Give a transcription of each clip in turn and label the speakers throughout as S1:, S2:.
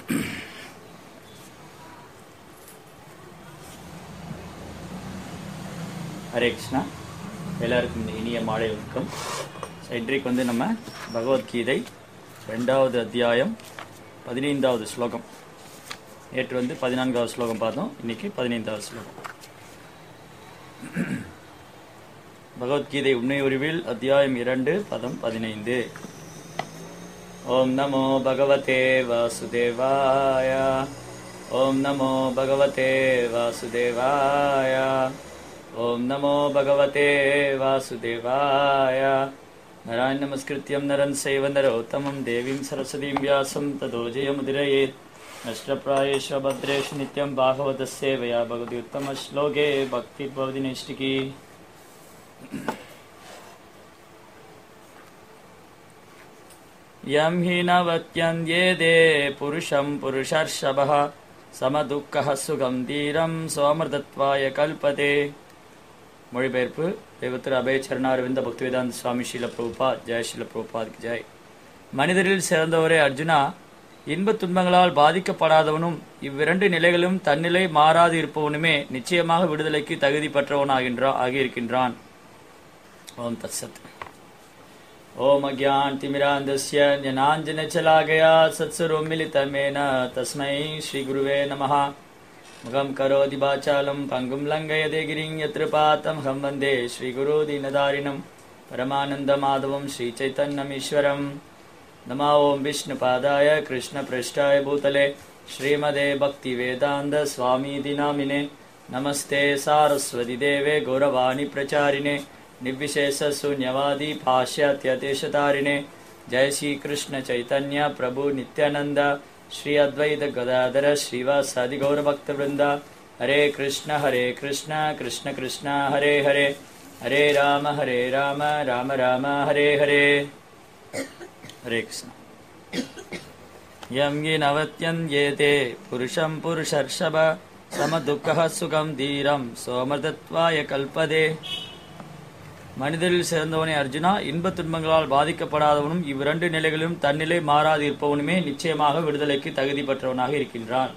S1: ஹரே கிருஷ்ணா எல்லாருக்கும் இந்த இனிய மாலை வணக்கம் So, இன்றைக்கு வந்து நம்ம பகவத்கீதை ரெண்டாவது அத்தியாயம் பதினைந்தாவது ஸ்லோகம் நேற்று வந்து பதினான்காவது ஸ்லோகம் பார்த்தோம் இன்னைக்கு பதினைந்தாவது ஸ்லோகம் பகவத்கீதை உண்மை உருவில் அத்தியாயம் இரண்டு பதம் பதினைந்து ஓம் நமோ பகவதே வாசுதேவாய ஓம் நமோ பகவதே வாசுதேவாய ஓம் நமோ பகவதே வாசுதேவாய நரான் நமஸ்கிருத்தியம் நரன் செய்வ நரோத்தமம் தேவீம் சரஸ்வதீம் வியாசம் ததோ ஜெயமுதிரயேத் நஷ்டப்பிராயேஷு பத்ரேஷு நித்யம் பாகவத சேவையா பகவதி உத்தம ஸ்லோகே பக்தி பவதி நைஷ்டிகி यं हि न वत्यन्येदे पुरुषं पुरुषर्षभः समदुःखः सुखं धीरं சோமர்தத்வாய கல்பதே மொழிபெயர்ப்பு தெய்வத்திரு அபய சரணாரவிந்த பக்திவேதாந்த சுவாமி ஸ்ரீல பிரபுபாத் ஜெய் ஸ்ரீல பிரபுபாத்க்கு ஜெய் மனிதரில் சிறந்தவரே அர்ஜுனா இன்பத் துன்பங்களால் பாதிக்கப்படாதவனும் இவ்விரண்டு நிலைகளும் தன்னிலை மாறாது இருப்பவனுமே நிச்சயமாக விடுதலைக்கு தகுதி பெற்றவனாகின்றா ஆகியிருக்கின்றான் ஓம் தத்சத் ॐ अज्ञानतिमिरान्धस्य ज्ञानाञ्जनचलागया सत्सुरो मिलितमेन तस्मै श्रीगुरुवे नमः मुखं करोति वाचालं पङ्गुं लङ्घयते गिरिं यत्र पातमहं वन्दे श्रीगुरुदीनदारिणं परमानन्दमाधवं श्रीचैतन्यमीश्वरम् नमो ॐ विष्णुपादाय कृष्णपृष्ठाय भूतले श्रीमदे भक्तिवेदान्तस्वामीति नामिने नमस्ते सारस्वति देवे गौरवाणि प्रचारिणे निर्विशेष शून्यवादी भाष्यात्यदेशतारिणे जय श्री कृष्ण चैतन्य प्रभु नित्यानंद श्री अद्वैत गदाधर श्रीवासादि गौर भक्त वृंद हरे कृष्ण हरे कृष्ण कृष्ण कृष्ण हरे हरे हरे राम हरे राम राम राम हरे हरे हरे कृष्ण यं नवत्यन्येते पुरुषं पुरुषर्षभ समदुःखः सुखं धीरं सोमदत्वाय कल्पदे மனிதரில் சிறந்தவனே அர்ஜுனா இன்பத் துன்பங்களால் பாதிக்கப்படாதவனும் இவ்விரண்டு நிலைகளிலும் தன்னிலை மாறாது இருப்பவனுமே நிச்சயமாக விடுதலைக்கு தகுதி பெற்றவனாக இருக்கின்றான்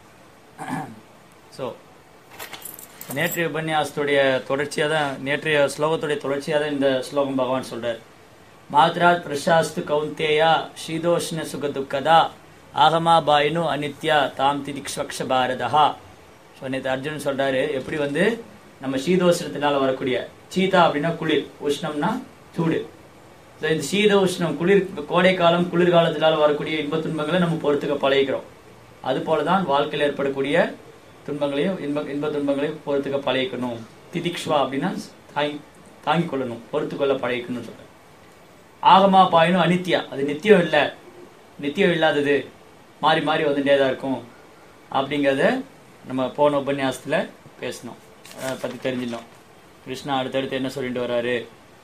S1: ஸோ நேற்றைய உபன்யாசத்துடைய தொடர்ச்சியாக தான் நேற்றைய ஸ்லோகத்துடைய தொடர்ச்சியாக தான் இந்த ஸ்லோகம் பகவான் சொல்றார் மாத்ராத் பிரசாஸ்து கௌந்தேயா ஸ்ரீதோஷ்ண சுக துக்கதா ஆகமா பாயினு அனித்யா தாம் திதிக்ஷ்வக்ஷ பாரதா ஸோ நேற்று அர்ஜுனன் சொல்றாரு எப்படி வந்து நம்ம சீதோஷ்ணத்தினால வரக்கூடிய சீதா அப்படின்னா குளிர் உஷ்ணம்னா சூடு ஸோ இந்த சீத உஷ்ணம் குளிர் கோடை காலம் குளிர்காலத்தினால வரக்கூடிய இன்ப துன்பங்களை நம்ம பொறுத்துக்க பழகிக்கிறோம் அது போலதான் வாழ்க்கையில் ஏற்படக்கூடிய துன்பங்களையும் இன்ப இன்ப துன்பங்களையும் பொறுத்துக்க பழகிக்கணும் திதிக்ஷ்வா அப்படின்னா தாங்கி தாங்கிக் கொள்ளணும் பொறுத்துக்கொள்ள பழகிக்கணும்னு சொல்றேன் ஆகமா பாயினும் அனித்யா அது நித்தியம் இல்லை நித்தியம் இல்லாதது மாறி மாறி வந்துட்டே தான் இருக்கும் அப்படிங்கிறத நம்ம போன உபன்யாசத்துல பேசணும் அதை பத்தி தெரிஞ்சிடணும் கிருஷ்ணா அடுத்தடுத்து என்ன சொல்லிட்டு வராரு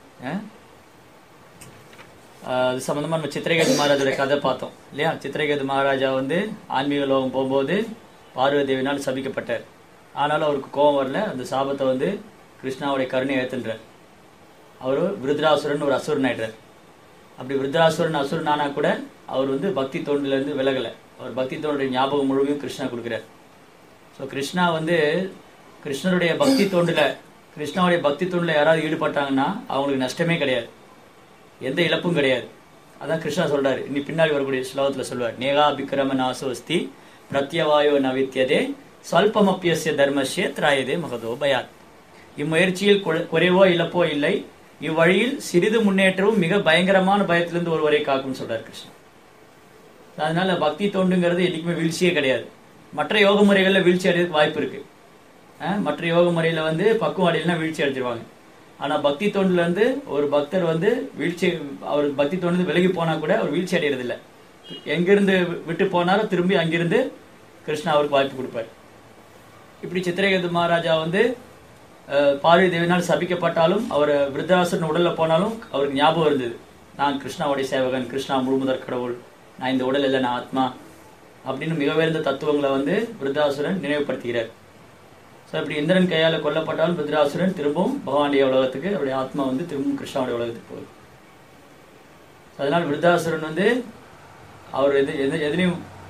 S1: அது சம்பந்தமா நம்ம சித்திரகேது மகாராஜோட கதை பார்த்தோம் இல்லையா சித்திரகேது மகாராஜா வந்து ஆன்மீக லோகம் போகும்போது பார்வதி தேவினால் சபிக்கப்பட்டார் ஆனாலும் அவருக்கு கோபம் வரல அந்த சாபத்தை வந்து கிருஷ்ணாவுடைய கருணை ஏத்துன்றார் அவர் விருத்ராசுரன் ஒரு அசுரன் ஆயிடுறார் அப்படி விருத்ராசுரன் அசுரன் ஆனா கூட அவர் வந்து பக்தி தோண்டில இருந்து விலகல அவர் பக்தி தோன்றுடைய ஞாபகம் முழுமையும் கிருஷ்ணா கொடுக்கிறார் ஸோ கிருஷ்ணா வந்து கிருஷ்ணருடைய பக்தி தோண்டுல கிருஷ்ணாவுடைய பக்தி தொண்டில் யாராவது ஈடுபட்டாங்கன்னா அவங்களுக்கு நஷ்டமே கிடையாது எந்த இழப்பும் கிடையாது அதான் கிருஷ்ணா சொல்றாரு இனி பின்னாடி வரக்கூடிய ஸ்லோகத்துல சொல்வார் நேகா விக்ரம நாசோஸ்தி பிரத்யவாயோ நவித்தியதே ஸ்வல்பமப்பியசிய தர்மசிய திராயதே மகதோ பயாத் இம்முயற்சியில் குறைவோ இழப்போ இல்லை இவ்வழியில் சிறிது முன்னேற்றமும் மிக பயங்கரமான பயத்திலிருந்து ஒருவரை காக்கும் சொல்றார் கிருஷ்ணா அதனால பக்தி தோண்டுங்கிறது என்னைக்குமே வீழ்ச்சியே கிடையாது மற்ற யோக முறைகள்ல வீழ்ச்சி அடைறதுக்கு வாய்ப்பு இருக்கு மற்ற யோக முறையில வந்து பக்குவம் அடையிலாம் வீழ்ச்சி அடைஞ்சிருவாங்க ஆனா பக்தி தோண்டுல இருந்து ஒரு பக்தர் வந்து வீழ்ச்சி அவர் பக்தி தோண்டு விலகி போனா கூட அவர் வீழ்ச்சி அடைகிறது இல்லை எங்கிருந்து விட்டு போனாலும் திரும்பி அங்கிருந்து கிருஷ்ணா அவருக்கு வாய்ப்பு கொடுப்பார் இப்படி சித்திரகேது மகாராஜா வந்து பார்வதி தேவினால் சபிக்கப்பட்டாலும் அவர் விருத்தாசுரன் உடல்ல போனாலும் அவருக்கு ஞாபகம் இருந்தது நான் கிருஷ்ணாவுடைய சேவகன் கிருஷ்ணா முழுமுதற் கடவுள் நான் இந்த உடல் இல்லை நான் ஆத்மா அப்படின்னு மிக உயர்ந்த தத்துவங்களை வந்து விருத்தாசுரன் நினைவுபடுத்துகிறார் ஸோ இப்படி இந்திரன் கையால் கொல்லப்பட்டாலும் பித்ராசுரன் திரும்பவும் பகவானுடைய உலகத்துக்கு அவருடைய ஆத்மா வந்து திரும்பவும் கிருஷ்ணாவுடைய உலகத்துக்கு போகுது அதனால் விருத்தாசுரன் வந்து அவர் எது எது எதுலையும்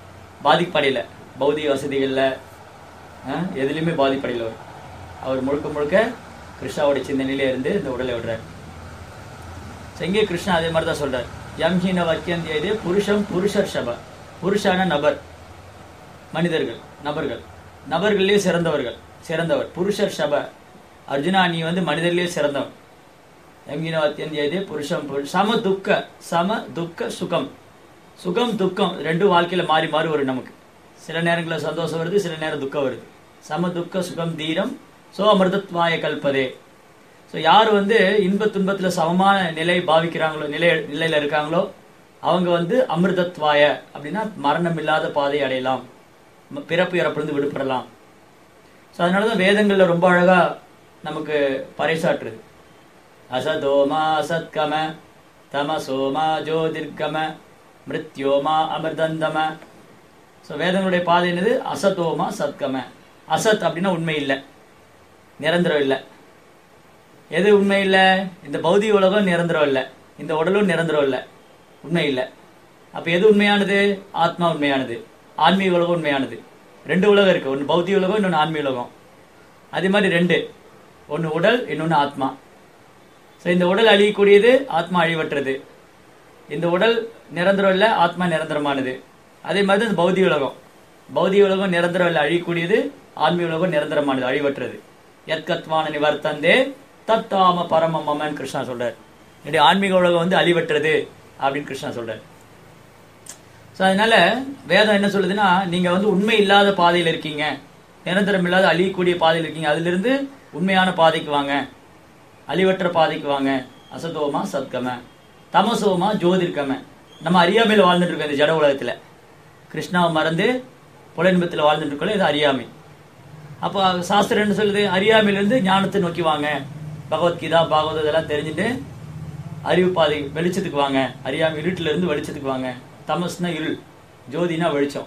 S1: பாதிப்படையில பௌதிக வசதிகள்ல அஹ், எதுலயுமே பாதிப்படையில அவர் அவர் முழுக்க முழுக்க கிருஷ்ணாவுடைய சிந்தனையிலே இருந்து இந்த உடலை விடுறார் So, இங்கே கிருஷ்ணா அதே மாதிரி தான் சொல்றார் யம்ஹீன வக்கியந்தியது புருஷம் புருஷர் சப புருஷான நபர் மனிதர்கள் நபர்கள் நபர்களே சிறந்தவர்கள் சிறந்தவர் புருஷர் சப அர்ஜுனா நீ வந்து மனிதர்களே சிறந்தவன் யம்ஹீன வக்கியந்தியது புருஷம் புரு- சம துக்க சம துக்க சுகம் சுகம் துக்கம் ரெண்டும் வாழ்க்கையில மாறி மாறி வரும் நமக்கு சில நேரங்களில் சந்தோஷம் வருது சில நேரம் துக்கம் வருது சம துக்க சுகம் தீரம் சோ அமிர்தத்வாய கல்பதே ஸோ யார் வந்து இன்ப துன்பத்துல சமமான நிலை பாவிக்கிறாங்களோ நிலை நிலையில இருக்காங்களோ அவங்க வந்து அமிர்தத்வாய அப்படின்னா மரணம் இல்லாத பாதை அடையலாம் ம- பிறப்பு இறப்பிலிருந்து விடுபடலாம் ஸோ அதனாலதான் வேதங்கள்ல ரொம்ப அழகா நமக்கு பறைசாற்றுது அசதோமா அசத்கம தமசோமா ஜோதிர்கம மிருத்யோமா அமிர்தந்தம ஸோ வேதங்களுடைய பாதை என்னது அசதோமா சத்கம அசத் அப்படின்னா உண்மை இல்லை நிரந்தரம் இல்லை எது உண்மை இல்லை இந்த பௌதிக உலகம் நிரந்தரம் இல்லை இந்த உடலும் நிரந்தரம் இல்லை உண்மை இல்லை அப்ப எது உண்மையானது ஆத்மா உண்மையானது ஆன்மீக உலகம் உண்மையானது ரெண்டு உலகம் இருக்கு ஒன்று பௌதிக உலகம் இன்னொன்று ஆன்மீக உலகம் அதே மாதிரி ரெண்டு ஒன்று உடல் இன்னொன்று ஆத்மா ஸோ இந்த உடல் அழியக்கூடியது ஆத்மா அழிவற்றது இந்த உடல் நிரந்தரம் இல்லை ஆத்மா நிரந்தரமானது அதே மாதிரி தான் இந்த பௌதிக உலகம் பௌதிக உலகம் நிரந்தரம் இல்லை அழியக்கூடியது ஆன்மீக உலகம் நிரந்தரமானது அழிவற்றது எத்கத்வான நிவர்த்தந்தே தத்தாம பரம மமன் கிருஷ்ணா சொல்றார் என்னுடைய ஆன்மீக உலகம் வந்து அழிவற்றது அப்படின்னு கிருஷ்ணா சொல்றார் ஸோ அதனால வேதம் என்ன சொல்லுதுன்னா நீங்க வந்து உண்மை இல்லாத பாதையில் இருக்கீங்க நிரந்தரம் இல்லாத அழியக்கூடிய பாதையில் இருக்கீங்க அதிலிருந்து உண்மையான பாதைக்கு வாங்க அழிவற்ற பாதைக்கு வாங்க அசதோமா சத்கம தமசோமா ஜோதிர்கம நம்ம அறியாமையில் வாழ்ந்துட்டு இருக்கோம் இந்த ஜட உலகத்துல கிருஷ்ணாவை மறந்து புலன்பத்தில் வாழ்ந்துட்டு இருக்கோம் இது அறியாமை அப்போ சாஸ்திரம் என்ன சொல்லுது அறியாமையிலிருந்து ஞானத்தை நோக்கி வாங்க பகவத்கீதா பாகவதம் இதெல்லாம் தெரிஞ்சுட்டு அறிவு பாதை வெளிச்சத்துக்கு வாங்க அறியாமை இருட்டுல இருந்து வெளிச்சத்துக்கு வாங்க தமஸ்னா இருள் ஜோதினா வெளிச்சம்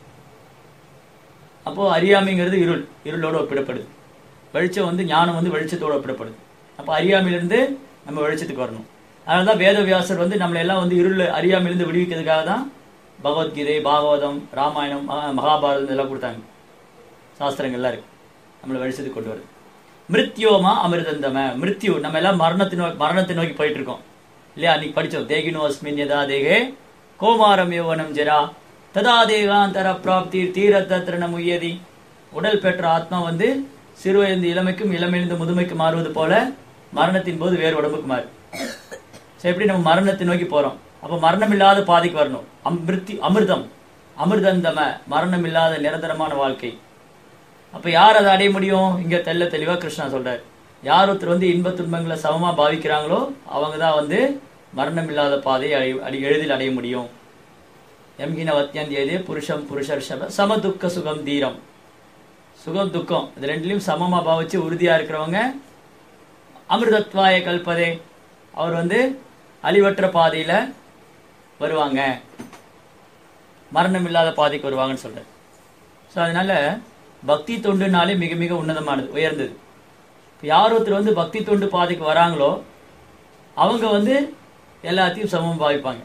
S1: அப்போ அறியாமைங்கிறது இருள் இருளோட ஒப்பிடப்படுது வெளிச்சம் வந்து ஞானம் வந்து வெளிச்சத்தோட ஒப்பிடப்படுது அப்போ அறியாமையிலிருந்து நம்ம வெளிச்சத்துக்கு வரணும் அதனால தான் வேதவியாசர் வந்து நம்மளை எல்லாம் வந்து இருள் அறியாமையிலிருந்து விடுவிக்கிறதுக்காக தான் பகவத்கீதை பாகவதம் ராமாயணம் மகா- மகாபாரதம் இதெல்லாம் கொடுத்தாங்க சாஸ்திரங்கள்லாம் இருக்கு நம்மளை வெளிச்சத்துக்கு கொண்டு வருது மிருத்யோமா அமிர்தந்தம மிருத்யு நம்ம எல்லாம் மரணத்தை நோக்கி மரணத்தை நோக்கி போயிட்டு இருக்கோம் இல்லையா அன்னைக்கு படிச்சோம் தேகினோ அஸ்மின் யதா தேகே கோமாரம் யோவனம் ஜரா ததா தேகாந்தர பிராப்தி தீரத்திரண முயதி உடல் பெற்ற ஆத்மா வந்து சிறுவயது இளமைக்கும் இளமையிலிருந்து முதுமைக்கு மாறுவது போல மரணத்தின் போது வேறு உடம்புக்கு மாறு சரி எப்படி நம்ம மரணத்தை நோக்கி போறோம் அப்ப மரணம் இல்லாத பாதைக்கு வரணும் அமிர்தி அமிர்தம் அமிர்தந்தம மரணம் இல்லாத நிரந்தரமான வாழ்க்கை அப்ப யார் அதை அடைய முடியும் இங்க தெல்ல தெளிவா கிருஷ்ணா சொல்றாரு யார் ஒருத்தர் வந்து இன்ப துன்பங்களை சமமா பாவிக்கிறாங்களோ அவங்க தான் வந்து மரணம் இல்லாத பாதையை அடைய அடி- எளிதில் அடைய முடியும் எம்கின வத்தியந்தியதே புருஷம் புருஷர் சப சம துக்க சுகம் தீரம் சுகம் துக்கம் இது ரெண்டுலயும் சமமா பாவிச்சு உறுதியா இருக்கிறவங்க அமிர்தத்வாய கல்பதே அவர் வந்து அழிவற்ற பாதையில வருவாங்க மரணம் இல்லாத பாதைக்கு வருவாங்கன்னு சொல்றாரு ஸோ அதனால பக்தி தொண்டுனாலே மிக மிக உன்னதமானது உயர்ந்தது இப்ப யார் ஒருத்தர் வந்து பக்தி தொண்டு பாதைக்கு வராங்களோ அவங்க வந்து எல்லாத்தையும் சமம் பாவிப்பாங்க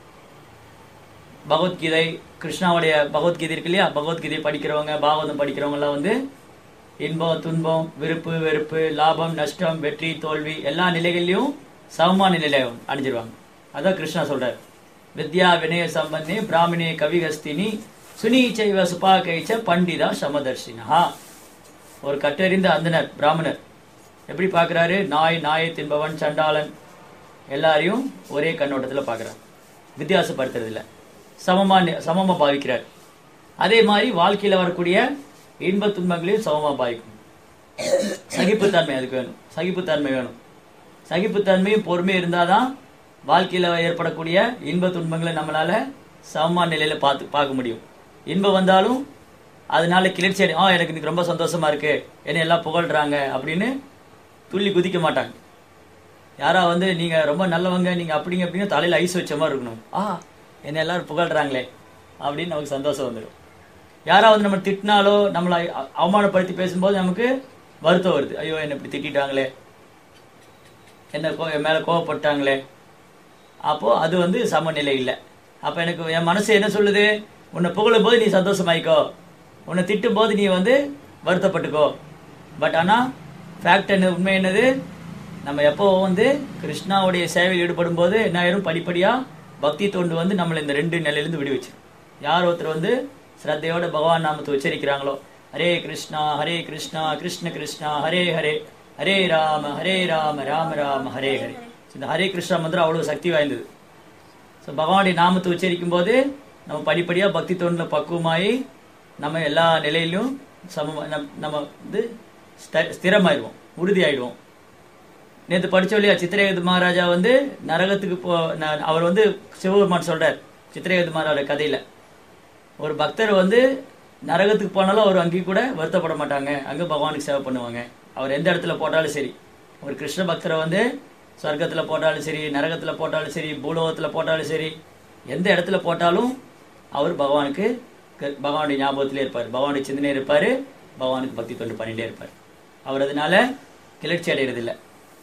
S1: பகவத்கீதை கிருஷ்ணாவுடைய பகவத்கீதை இருக்கு இல்லையா பகவத்கீதை படிக்கிறவங்க பாகவதம் படிக்கிறவங்க எல்லாம் வந்து இன்பம் துன்பம் விருப்பு வெறுப்பு லாபம் நஷ்டம் வெற்றி தோல்வி எல்லா நிலைகள்லயும் சமமான நிலை அடைஞ்சிருவாங்க அதான் கிருஷ்ணா சொல்றாரு வித்யா வினய சம்பந்தே பிராமணே கவிகஸ்தினி சுனீச்சைவ சுபாகைச்ச பண்டிதா சமதர்ஷினா ஒரு கட்டறிந்த அந்தனர் பிராமணர் எப்படி பார்க்கறாரு நாய் நாயை தின்பவன் சண்டாளன் எல்லாரையும் ஒரே கண்ணோட்டத்துல பார்க்கறார் வித்தியாசப்படுத்துறது இல்ல சமமா நி- சமமா பாவிக்கிறார் அதே மாதிரி வாழ்க்கையில வரக்கூடிய இன்ப துன்பங்களையும் சமமா பாவிக்கும் சகிப்புத்தன்மை அதுக்கு வேணும் சகிப்புத்தன்மை வேணும் சகிப்புத்தன்மையும் பொறுமையும் இருந்தாதான் வாழ்க்கையில ஏற்படக்கூடிய இன்ப துன்பங்களை நம்மளால சமமான நிலையில பார்த்து பார்க்க முடியும் இன்பம் வந்தாலும் அதனால கிளர்ச்சி அடை ஆ எனக்கு இன்னைக்கு ரொம்ப சந்தோஷமா இருக்கு என்னை எல்லாம் புகழ்றாங்க அப்படின்னு துள்ளி குதிக்க மாட்டாங்க யாரா வந்து நீங்க ரொம்ப நல்லவங்க நீங்க அப்படிங்க அப்படின்னு தலையில ஐஸ் வச்ச மாதிரி இருக்கணும் ஆ என்ன எல்லாரும் புகழ்றாங்களே அப்படின்னு நமக்கு சந்தோஷம் வந்துடும் யாரா வந்து நம்ம திட்டினாலோ நம்மளை அ- அவமானப்படுத்தி பேசும்போது நமக்கு வருத்தம் வருது ஐயோ என்ன இப்படி திட்டிட்டாங்களே என்ன கோ என் மேல கோவப்பட்டாங்களே அப்போ அது வந்து சமநிலை இல்லை அப்ப எனக்கு என் மனசு என்ன சொல்லுது உன்னை புகழும் போது நீ சந்தோஷமாயிக்கோ உன்னை திட்டும் போது நீ வந்து வருத்தப்பட்டுக்கோ பட் ஆனா ஃபேக்ட் என்ன உண்மை என்னது நம்ம எப்போ வந்து கிருஷ்ணாவுடைய சேவையில் ஈடுபடும் போது என்ன ஆயிரும் படிப்படியா பக்தி தொண்டு வந்து நம்மளை இந்த ரெண்டு நிலையிலிருந்து விடுவிச்சு யார் ஒருத்தர் வந்து ஸ்ரத்தையோட பகவான் நாமத்தை உச்சரிக்கிறாங்களோ ஹரே கிருஷ்ணா ஹரே கிருஷ்ணா கிருஷ்ண கிருஷ்ணா ஹரே ஹரே ஹரே ராம ஹரே ராம ராம ராம ஹரே ஹரே இந்த ஹரே கிருஷ்ணா மந்திரம் அவ்வளவு சக்தி வாய்ந்தது ஸோ பகவானுடைய நாமத்தை உச்சரிக்கும் போது நம்ம படிப்படியா பக்தி தொண்டில் பக்குவமாயி நம்ம எல்லா நிலையிலும் சம நம்- நம்ம வந்து ஸ்த- ஸ்திரமாயிடுவோம் உறுதியாயிடுவோம் நேற்று படிச்சோம் இல்லையா சித்திரேகது மகாராஜா வந்து நரகத்துக்கு போ ந- அவர் வந்து சிவபெருமான் சொல்றார் சித்திரேகது மகாராஜா கதையில ஒரு பக்தர் வந்து நரகத்துக்கு போனாலும் அவர் அங்கேயும் கூட வருத்தப்பட மாட்டாங்க அங்க பகவானுக்கு சேவை பண்ணுவாங்க அவர் எந்த இடத்துல போட்டாலும் சரி ஒரு கிருஷ்ண பக்தரை வந்து சொர்க்கத்துல போட்டாலும் சரி நரகத்துல போட்டாலும் சரி பூலோகத்துல போட்டாலும் சரி எந்த இடத்துல போட்டாலும் அவர் பகவானுக்கு க- பகவானுடைய ஞாபகத்திலே இருப்பார் பகவானுடைய சிந்தனை இருப்பாரு பகவானுக்கு பக்தி தொண்டு பண்ணிட்டே இருப்பார் அவர் அதனால கிளர்ச்சி அடைகிறதில்லை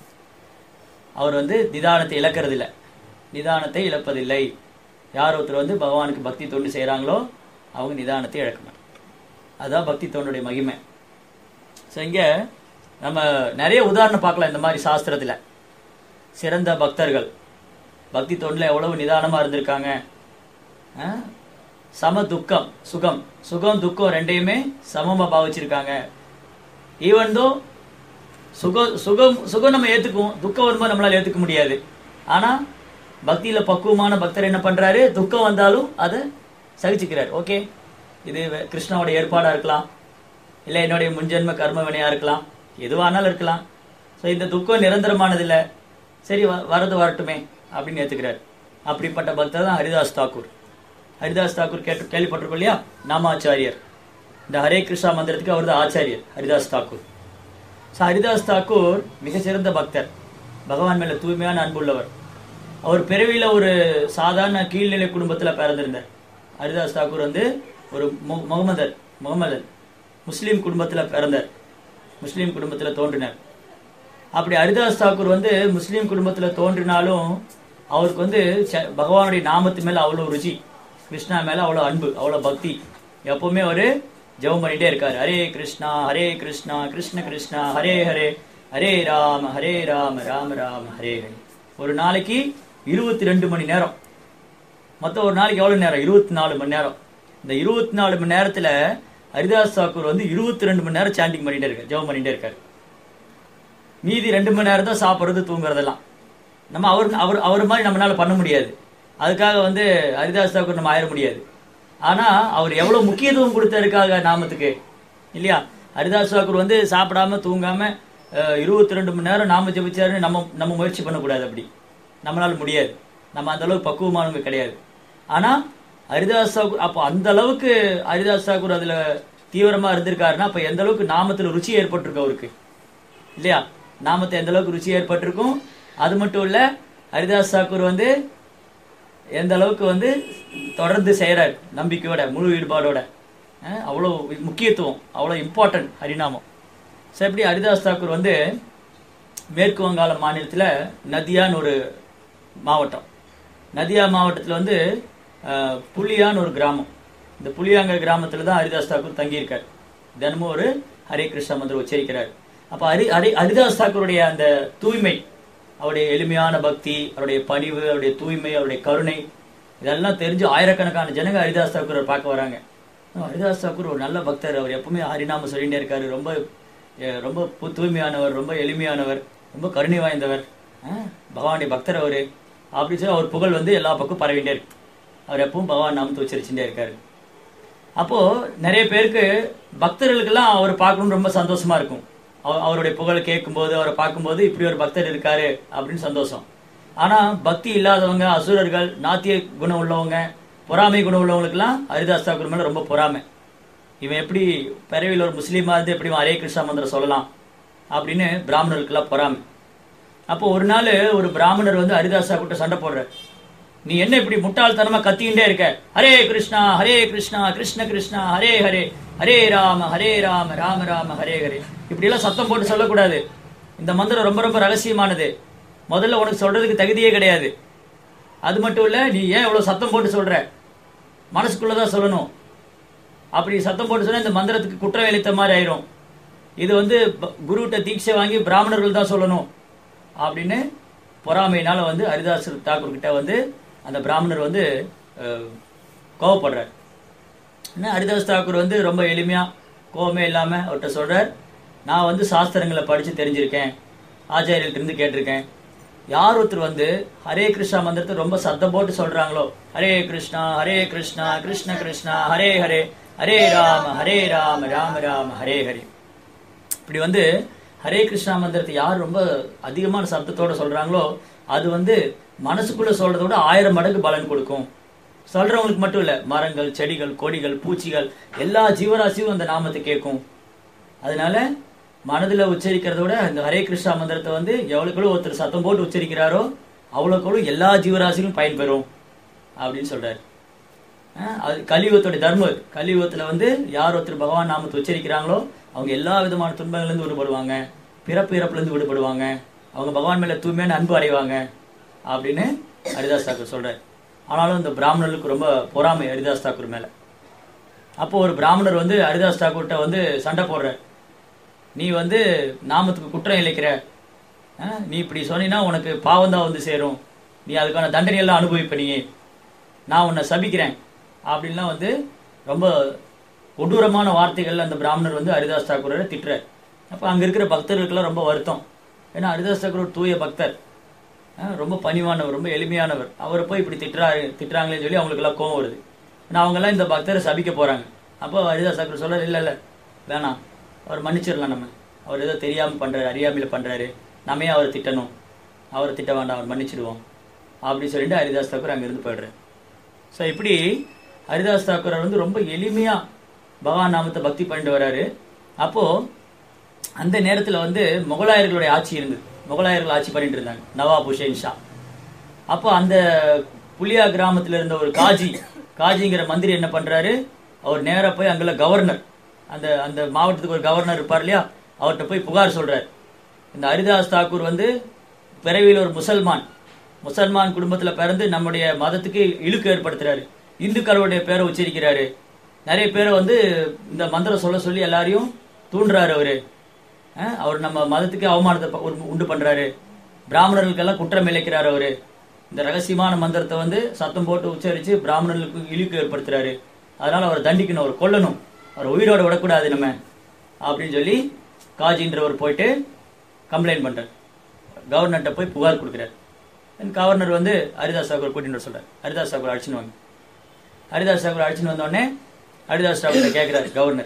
S1: அவர் வந்து நிதானத்தை இழக்கிறது இல்ல நிதானத்தை இழப்பதில்லை யார் ஒருத்தர் வந்து பகவானுக்கு பக்தி தொண்டு செய்றாங்களோ அவங்க நிதானத்தை இழக்க மாட்டாங்க அதுதான் பக்தி தொண்டுடைய மகிமை ஸோ இங்க நம்ம நிறைய உதாரணம் பார்க்கலாம் இந்த மாதிரி சாஸ்திரத்துல சிறந்த பக்தர்கள் பக்தி தொண்டுல எவ்வளவு நிதானமா இருந்திருக்காங்க ஆ? சம துக்கம் சுகம் சுகம் துக்கம் ரெண்டையுமே சமமா பாவிச்சிருக்காங்க ஈவன் தோ சுகம் சுகம் சுகம் நம்ம ஏத்துக்குவோம் துக்கம் வரும்போது நம்மளால ஏத்துக்க முடியாது ஆனா பக்தியில பக்குவமான பக்தர் என்ன பண்றாரு துக்கம் வந்தாலும் அதை சகிச்சுக்கிறார் ஓகே இது வே- கிருஷ்ணாவோட ஏற்பாடா இருக்கலாம் இல்ல என்னுடைய முன்ஜென்ம கர்ம வினையா இருக்கலாம் எதுவானாலும் இருக்கலாம் சோ இந்த துக்கம் நிரந்தரமானது இல்ல சரி வ- வரது வரட்டுமே அப்படின்னு ஏத்துக்கிறார் அப்படிப்பட்ட பக்தர் தான் ஹரிதாஸ் தாக்கூர் ஹரிதாஸ் தாக்கூர் கேட்டு கேள்விப்பட்டிருக்கோம் இல்லையா நாமாச்சாரியர் இந்த ஹரே கிருஷ்ணா மந்திரத்துக்கு அவர் தான் ஆச்சாரியர் ஹரிதாஸ் தாக்கூர் ஸோ ஹரிதாஸ் தாக்கூர் மிகச்சிறந்த பக்தர் பகவான் மேல தூய்மையான அன்புள்ளவர் அவர் பிறவியில ஒரு சாதாரண கீழ்நிலை குடும்பத்துல பிறந்திருந்தார் ஹரிதாஸ் தாக்கூர் வந்து ஒரு மு- முகமதர் முகமதன் முஸ்லீம் குடும்பத்துல பிறந்தார் முஸ்லீம் குடும்பத்துல தோன்றினார் அப்படி ஹரிதாஸ் தாக்கூர் வந்து முஸ்லீம் குடும்பத்துல தோன்றினாலும் அவருக்கு வந்து ச- பகவானுடைய நாமத்து மேல அவ்வளவு ருச்சி கிருஷ்ணா மேல அவ்வளவு அன்பு அவ்வளவு பக்தி எப்பவுமே அவரு ஜெபம் பண்ணிட்டே இருக்காரு ஹரே கிருஷ்ணா ஹரே கிருஷ்ணா கிருஷ்ண கிருஷ்ணா ஹரே ஹரே ஹரே ராம ஹரே ராம ராம ராம ஹரே ஹரே ஒரு நாளைக்கு இருபத்தி ரெண்டு மணி நேரம் மொத்தம் ஒரு நாளைக்கு எவ்வளவு நேரம் இருபத்தி நாலு மணி நேரம் இந்த இருபத்தி நாலு மணி நேரத்துல ஹரிதாஸ் தாக்கூர் வந்து இருபத்தி ரெண்டு மணி நேரம் சாண்டிங் பண்ணிட்டே இருக்காரு ஜெபம் பண்ணிட்டே இருக்காரு மீதி ரெண்டு மணி நேரம் தான் சாப்பிடுறது தூங்குறதெல்லாம் நம்ம அவர் அவர் அவர் மாதிரி நம்மளால பண்ண முடியாது அதுக்காக வந்து ஹரிதாஸ் தாக்கூர் நம்ம ஆயிட முடியாது ஆனா அவர் எவ்வளவு முக்கியத்துவம் கொடுத்ததுக்காக நாமத்துக்கு இல்லையா ஹரிதாஸ் தாக்கூர் வந்து சாப்பிடாம தூங்காம இருபத்தி ரெண்டு மணி நேரம் நாம ஜெபிச்சாருன்னு நம்ம நம்ம முயற்சி பண்ணக்கூடாது அப்படி நம்மளால முடியாது நம்ம அந்த அளவுக்கு பக்குவமானவங்க கிடையாது ஆனா ஹரிதாஸ் தாக்கூர் அப்போ அந்த அளவுக்கு ஹரிதாஸ் தாக்கூர் அதுல தீவிரமா இருந்திருக்காருன்னா அப்ப எந்த அளவுக்கு நாமத்துல ருச்சி ஏற்பட்டிருக்கு அவருக்கு இல்லையா நாமத்தை எந்த அளவுக்கு ருச்சி ஏற்பட்டிருக்கும் அது மட்டும் இல்ல ஹரிதாஸ் தாக்கூர் வந்து எந்த அளவுக்கு வந்து தொடர்ந்து செய்யறாரு நம்பிக்கையோட முழு ஈடுபாடோட அஹ் அவ்வளவு முக்கியத்துவம் அவ்வளவு இம்பார்ட்டன்ட் ஹரிநாமம் ஸோ எப்படி ஹரிதாஸ் தாக்கூர் வந்து மேற்கு வங்காள மாநிலத்துல நதியான்னு ஒரு மாவட்டம் நதியா மாவட்டத்துல வந்து அஹ், புலியான்னு ஒரு கிராமம் இந்த புலியாங்கிற கிராமத்துல தான் ஹரிதாஸ் தாக்கூர் தங்கியிருக்கார் தினமும் ஒரு ஹரே கிருஷ்ண மந்திரம் உச்சரிக்கிறார் அப்ப ஹரி ஹரி ஹரிதாஸ் தாக்கூருடைய அந்த தூய்மை அவருடைய எளிமையான பக்தி அவருடைய பணிவு அவருடைய தூய்மை அவருடைய கருணை இதெல்லாம் தெரிஞ்சு ஆயிரக்கணக்கான ஜனங்க ஹரிதாஸ் தாக்கூரை பார்க்க வராங்க ஆ, ஹரிதாஸ் தாக்கூர் ஒரு நல்ல பக்தர் அவர் எப்பவுமே ஹரிநாம சொல்லிட்டே இருக்காரு ரொம்ப அஹ், ரொம்ப பு- தூய்மையானவர் ரொம்ப எளிமையானவர் ரொம்ப கருணை வாய்ந்தவர் ஆ, பகவானுடைய பக்தர் அவரு அப்படி சொல்லி அவர் புகழ் வந்து எல்லா பக்கம் பரவிட்டே இருக்கு அவர் எப்பவும் பகவான் நாமத்தை உச்சரிச்சுட்டே இருக்காரு அப்போ நிறைய பேருக்கு பக்தர்களுக்கெல்லாம் அவர் பார்க்கணும்னு ரொம்ப சந்தோஷமா இருக்கும் அவ- அவருடைய புகழை கேட்கும்போது அவரை பார்க்கும்போது இப்படி ஒரு பக்தர் இருக்காரு அப்படின்னு சந்தோஷம் ஆனா பக்தி இல்லாதவங்க அசுரர்கள் நாத்திய குணம் உள்ளவங்க பொறாமை குணம் உள்ளவங்களுக்கெல்லாம் ஹரிதாஸ் தாக்கூர் மேல ரொம்ப பொறாமை இவன் எப்படி பிறவியில் ஒரு முஸ்லீமா இருந்து எப்படி இவன் ஹரே கிருஷ்ணா மந்திரம் சொல்லலாம் அப்படின்னு பிராமணர்களுக்கெல்லாம் பொறாமை அப்போ ஒரு நாள் ஒரு பிராமணர் வந்து ஹரிதாஸ் தாக்கூர்ட்ட சண்டை போடுறார் நீ என்ன இப்படி முட்டாள்தனமா கத்திக்கிட்டே இருக்க ஹரே கிருஷ்ணா ஹரே கிருஷ்ணா கிருஷ்ண கிருஷ்ணா ஹரே ஹரே ஹரே ராம ஹரே ராம ராம ராம ஹரே ஹரே இப்படி எல்லாம் சத்தம் போட்டு சொல்லக்கூடாது இந்த மந்திரம் ரொம்ப ரொம்ப ரகசியமானது முதல்ல உனக்கு சொல்றதுக்கு தகுதியே கிடையாது அது மட்டும் இல்ல நீ ஏன் இவ்வளவு சத்தம் போட்டு சொல்ற மனசுக்குள்ளதான் சொல்லணும் அப்படி சத்தம் போட்டு சொன்னா இந்த மந்திரத்துக்கு குற்றம் இழைத்த மாதிரி ஆயிரும் இது வந்து ப- குருகிட்ட தீட்சை வாங்கி பிராமணர்கள் தான் சொல்லணும் அப்படின்னு பொறாமையினால வந்து ஹரிதாஸ் தாக்கூர் கிட்ட வந்து அந்த பிராமணர் வந்து அஹ், கோவப்படுறார் என்ன ஹரிதாஸ் தாக்கூர் வந்து ரொம்ப எளிமையா கோவமே இல்லாம அவர்கிட்ட சொல்றார் நான் வந்து சாஸ்திரங்களை படிச்சு தெரிஞ்சிருக்கேன் ஆச்சாரியர்கிட்ட இருந்து கேட்டிருக்கேன் யார் ஒருத்தர் வந்து ஹரே கிருஷ்ணா மந்திரத்தை ரொம்ப சத்தம் போட்டு சொல்றாங்களோ ஹரே கிருஷ்ணா ஹரே கிருஷ்ணா கிருஷ்ண கிருஷ்ணா ஹரே ஹரே ஹரே ராம ஹரே ராம ராம ராம ஹரே ஹரே இப்படி வந்து ஹரே கிருஷ்ணா மந்திரத்தை யார் ரொம்ப அதிகமான சப்தத்தோட சொல்றாங்களோ அது வந்து மனசுக்குள்ள சொல்றதை விட ஆயிரம் மடங்கு பலன் கொடுக்கும் சொல்றவங்களுக்கு மட்டும் இல்ல மரங்கள் செடிகள் கொடிகள் பூச்சிகள் எல்லா ஜீவராசியும் அந்த நாமத்தை கேட்கும் அதனால மனதுல உச்சரிக்கிறத விட இந்த ஹரே கிருஷ்ணா மந்திரத்தை வந்து எவ்வளவுக்கு ஒருத்தர் சத்தம் போட்டு உச்சரிக்கிறாரோ அவ்வளவுக்கு எல்லா ஜீவராசிகளும் பயன்பெறும் அப்படின்னு சொல்றாரு அஹ் அது கலியுகத்தோட தர்மம் இது. கலியுகத்துல வந்து யார் ஒருத்தர் பகவான் நாமத்தை உச்சரிக்கிறாங்களோ அவங்க எல்லா விதமான துன்பங்கள்ல இருந்து விடுபடுவாங்க பிறப்பு இறப்புல இருந்து விடுபடுவாங்க அவங்க பகவான் மேல தூய்மையான அன்பு அடைவாங்க அப்படின்னு ஹரிதாஸ் தாக்கூர் சொல்றாரு ஆனாலும் இந்த பிராமணர்களுக்கு ரொம்ப பொறாமை ஹரிதாஸ் தாக்கூர் மேல அப்போ ஒரு பிராமணர் வந்து ஹரிதாஸ் தாக்கூர்கிட்ட வந்து சண்டை போடுற நீ வந்து நாமத்துக்கு குற்றம் இழைக்கிற அஹ், நீ இப்படி சொன்னீன்னா உனக்கு பாவம் தான் வந்து சேரும் நீ அதுக்கான தண்டனையெல்லாம் அனுபவிப்ப நீ நான் உன்னை சபிக்கிறேன் அப்படின்லாம் வந்து ரொம்ப கொடூரமான வார்த்தைகள் அந்த பிராமணர் வந்து ஹரிதாஸ் தாக்கூரை திட்டுறார் அப்போ அங்க இருக்கிற பக்தர்களுக்கெல்லாம் ரொம்ப வருத்தம் ஏன்னா ஹரிதாஸ் தாக்கூர் ஒரு தூய பக்தர் அஹ், ரொம்ப பணிவானவர் ரொம்ப எளிமையானவர் அவரை போய் இப்படி திட்டுறாரு திட்டுறாங்களேன்னு சொல்லி அவங்களுக்கு எல்லாம் கோவம் வருது ஏன்னா அவங்க எல்லாம் இந்த பக்தரை சபிக்க போறாங்க அப்போ ஹரிதாஸ் தாக்கூர் சொல்றாரு இல்ல இல்ல வேணாம் அவர் மன்னிச்சிடலாம் நம்ம அவர் ஏதோ தெரியாம பண்றாரு அறியாமையில பண்றாரு நம்ம ஏன் அவரை திட்டணும் அவரை திட்ட வேண்டாம் அவர் மன்னிச்சிடுவோம் அப்படி சொல்லிட்டு ஹரிதாஸ் தாக்கூர் அங்கிருந்து போயிடுறாரு ஸோ இப்படி ஹரிதாஸ் தாக்கூர் வந்து ரொம்ப எளிமையா பகவான் நாமத்தை பக்தி பண்ணிட்டு வராரு அப்போ அந்த நேரத்துல வந்து முகலாயர்களுடைய ஆட்சி இருந்தது முகலாயர்கள் ஆட்சி பண்ணிட்டு இருந்தாங்க நவாப் ஹுசேன் ஷா அப்போ அந்த புலியா கிராமத்துல இருந்த ஒரு காஜி காஜிங்கிற மந்திரி என்ன பண்றாரு அவர் நேரா போய் அங்குள்ள கவர்னர் அந்த அந்த மாவட்டத்துக்கு ஒரு கவர்னர் இருப்பார் இல்லையா அவர்கிட்ட போய் புகார் சொல்றாரு இந்த ஹரிதாஸ் தாக்கூர் வந்து பிறவியில் ஒரு முசல்மான் முசல்மான் குடும்பத்துல பிறந்து நம்முடைய மதத்துக்கு இழுக்கு ஏற்படுத்துறாரு இந்துக்களுடைய பேரை உச்சரிக்கிறாரு நிறைய பேரை வந்து இந்த மந்திரம் சொல்ல சொல்லி எல்லாரையும் தூண்டுறாரு அவரு அஹ், அவர் நம்ம மதத்துக்கு அவமானத்தை ப- ஒரு- உண்டு பண்றாரு பிராமணர்களுக்கெல்லாம் குற்றம் இழைக்கிறாரு அவரு இந்த ரகசியமான மந்திரத்தை வந்து சத்தம் போட்டு உச்சரிச்சு பிராமணர்களுக்கு இழுக்கு ஏற்படுத்துறாரு அதனால அவரை தண்டிக்கணும் அவர் கொல்லணும் அவர் உயிரோட விடக்கூடாது நம்ம அப்படின்னு சொல்லி காஜின்றவர் போயிட்டு கம்ப்ளைண்ட் பண்றாரு கவர்னர்கிட்ட போய் புகார் கொடுக்குறாரு கவர்னர் வந்து ஹரிதாஸ் தாக்கூர் கூட்டிட்டு வர சொல்றாரு ஹரிதாஸ் தாக்கூர் அடிச்சுன்னு வாங்க ஹரிதாஸ் தாக்கூர் அடிச்சுன்னு வந்த உடனே ஹரிதாஸ் தாக்கூர் கேட்கிறாரு கவர்னர்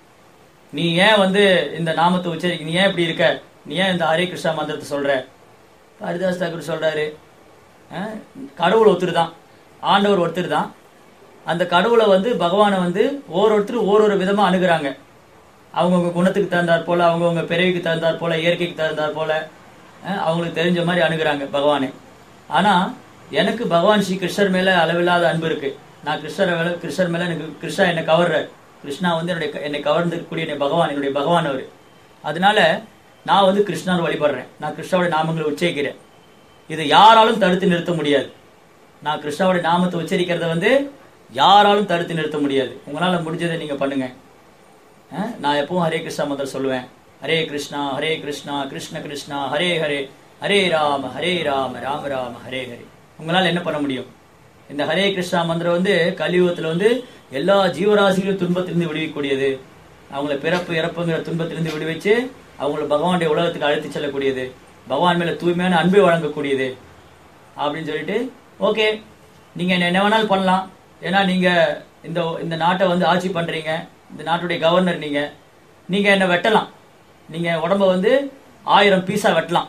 S1: நீ ஏன் வந்து இந்த நாமத்தை உச்சரிக்க நீ ஏன் இப்படி இருக்க நீ ஏன் இந்த ஹரே கிருஷ்ணா மந்திரத்தை சொல்ற ஹரிதாஸ் தாக்கூர் சொல்றாரு அஹ், கடவுள் ஒருத்தர் தான் ஆண்டவர் ஒருத்தர் தான் அந்த கடவுளை வந்து பகவானை வந்து ஒவ்வொருத்தரும் ஓரொரு விதமா அணுகுறாங்க அவங்கவுங்க குணத்துக்கு தகுந்தாற் போல அவங்கவுங்க பிறவிக்கு தகுந்தாற் போல இயற்கைக்கு தகுந்தாற் போல அஹ், அவங்களுக்கு தெரிஞ்ச மாதிரி அணுகுறாங்க பகவானை ஆனா எனக்கு பகவான் ஸ்ரீ கிருஷ்ணர் மேல அளவில்லாத அன்பு இருக்கு நான் கிருஷ்ணர் மேல கிருஷ்ணர் மேல எனக்கு கிருஷ்ணா என்னை கவர்ற கிருஷ்ணா வந்து என்னுடைய என்னை கவர்ந்துக்கூடிய என்னுடைய பகவான் என்னுடைய பகவான் அவரு அதனால நான் வந்து கிருஷ்ணர் வழிபடுறேன் நான் கிருஷ்ணாவோட நாமங்களை உச்சரிக்கிறேன் இதை யாராலும் தடுத்து நிறுத்த முடியாது நான் கிருஷ்ணாவோட நாமத்தை உச்சரிக்கிறத வந்து யாராலும் தடுத்து நிறுத்த முடியாது உங்களால முடிஞ்சதை நீங்க பண்ணுங்க அஹ், நான் எப்பவும் ஹரே கிருஷ்ணா மந்திரம் சொல்லுவேன் ஹரே கிருஷ்ணா ஹரே கிருஷ்ணா கிருஷ்ண கிருஷ்ணா ஹரே ஹரே ஹரே ராம ஹரே ராம ராம ராம ஹரே ஹரே உங்களால என்ன பண்ண முடியும் இந்த ஹரே கிருஷ்ணா மந்திரம் வந்து கலியுகத்துல வந்து எல்லா ஜீவராசிகளும் துன்பத்திலிருந்து விடுவிக்கக்கூடியது அவங்கள பிறப்பு இறப்புங்கிற துன்பத்திலிருந்து விடுவிச்சு அவங்கள பகவானுடைய உலகத்துக்கு அழைத்து செல்லக்கூடியது பகவான் மேல தூய்மையான அன்பை வழங்கக்கூடியது அப்படின்னு சொல்லிட்டு ஓகே நீங்க என்ன என்ன வேணாலும் பண்ணலாம் ஏன்னா நீங்க இந்த இந்த நாட்டை வந்து ஆட்சி பண்றீங்க இந்த நாட்டுடைய கவர்னர் நீங்க நீங்க என்ன வெட்டலாம் நீங்க உடம்ப வந்து ஆயிரம் பீஸா வெட்டலாம்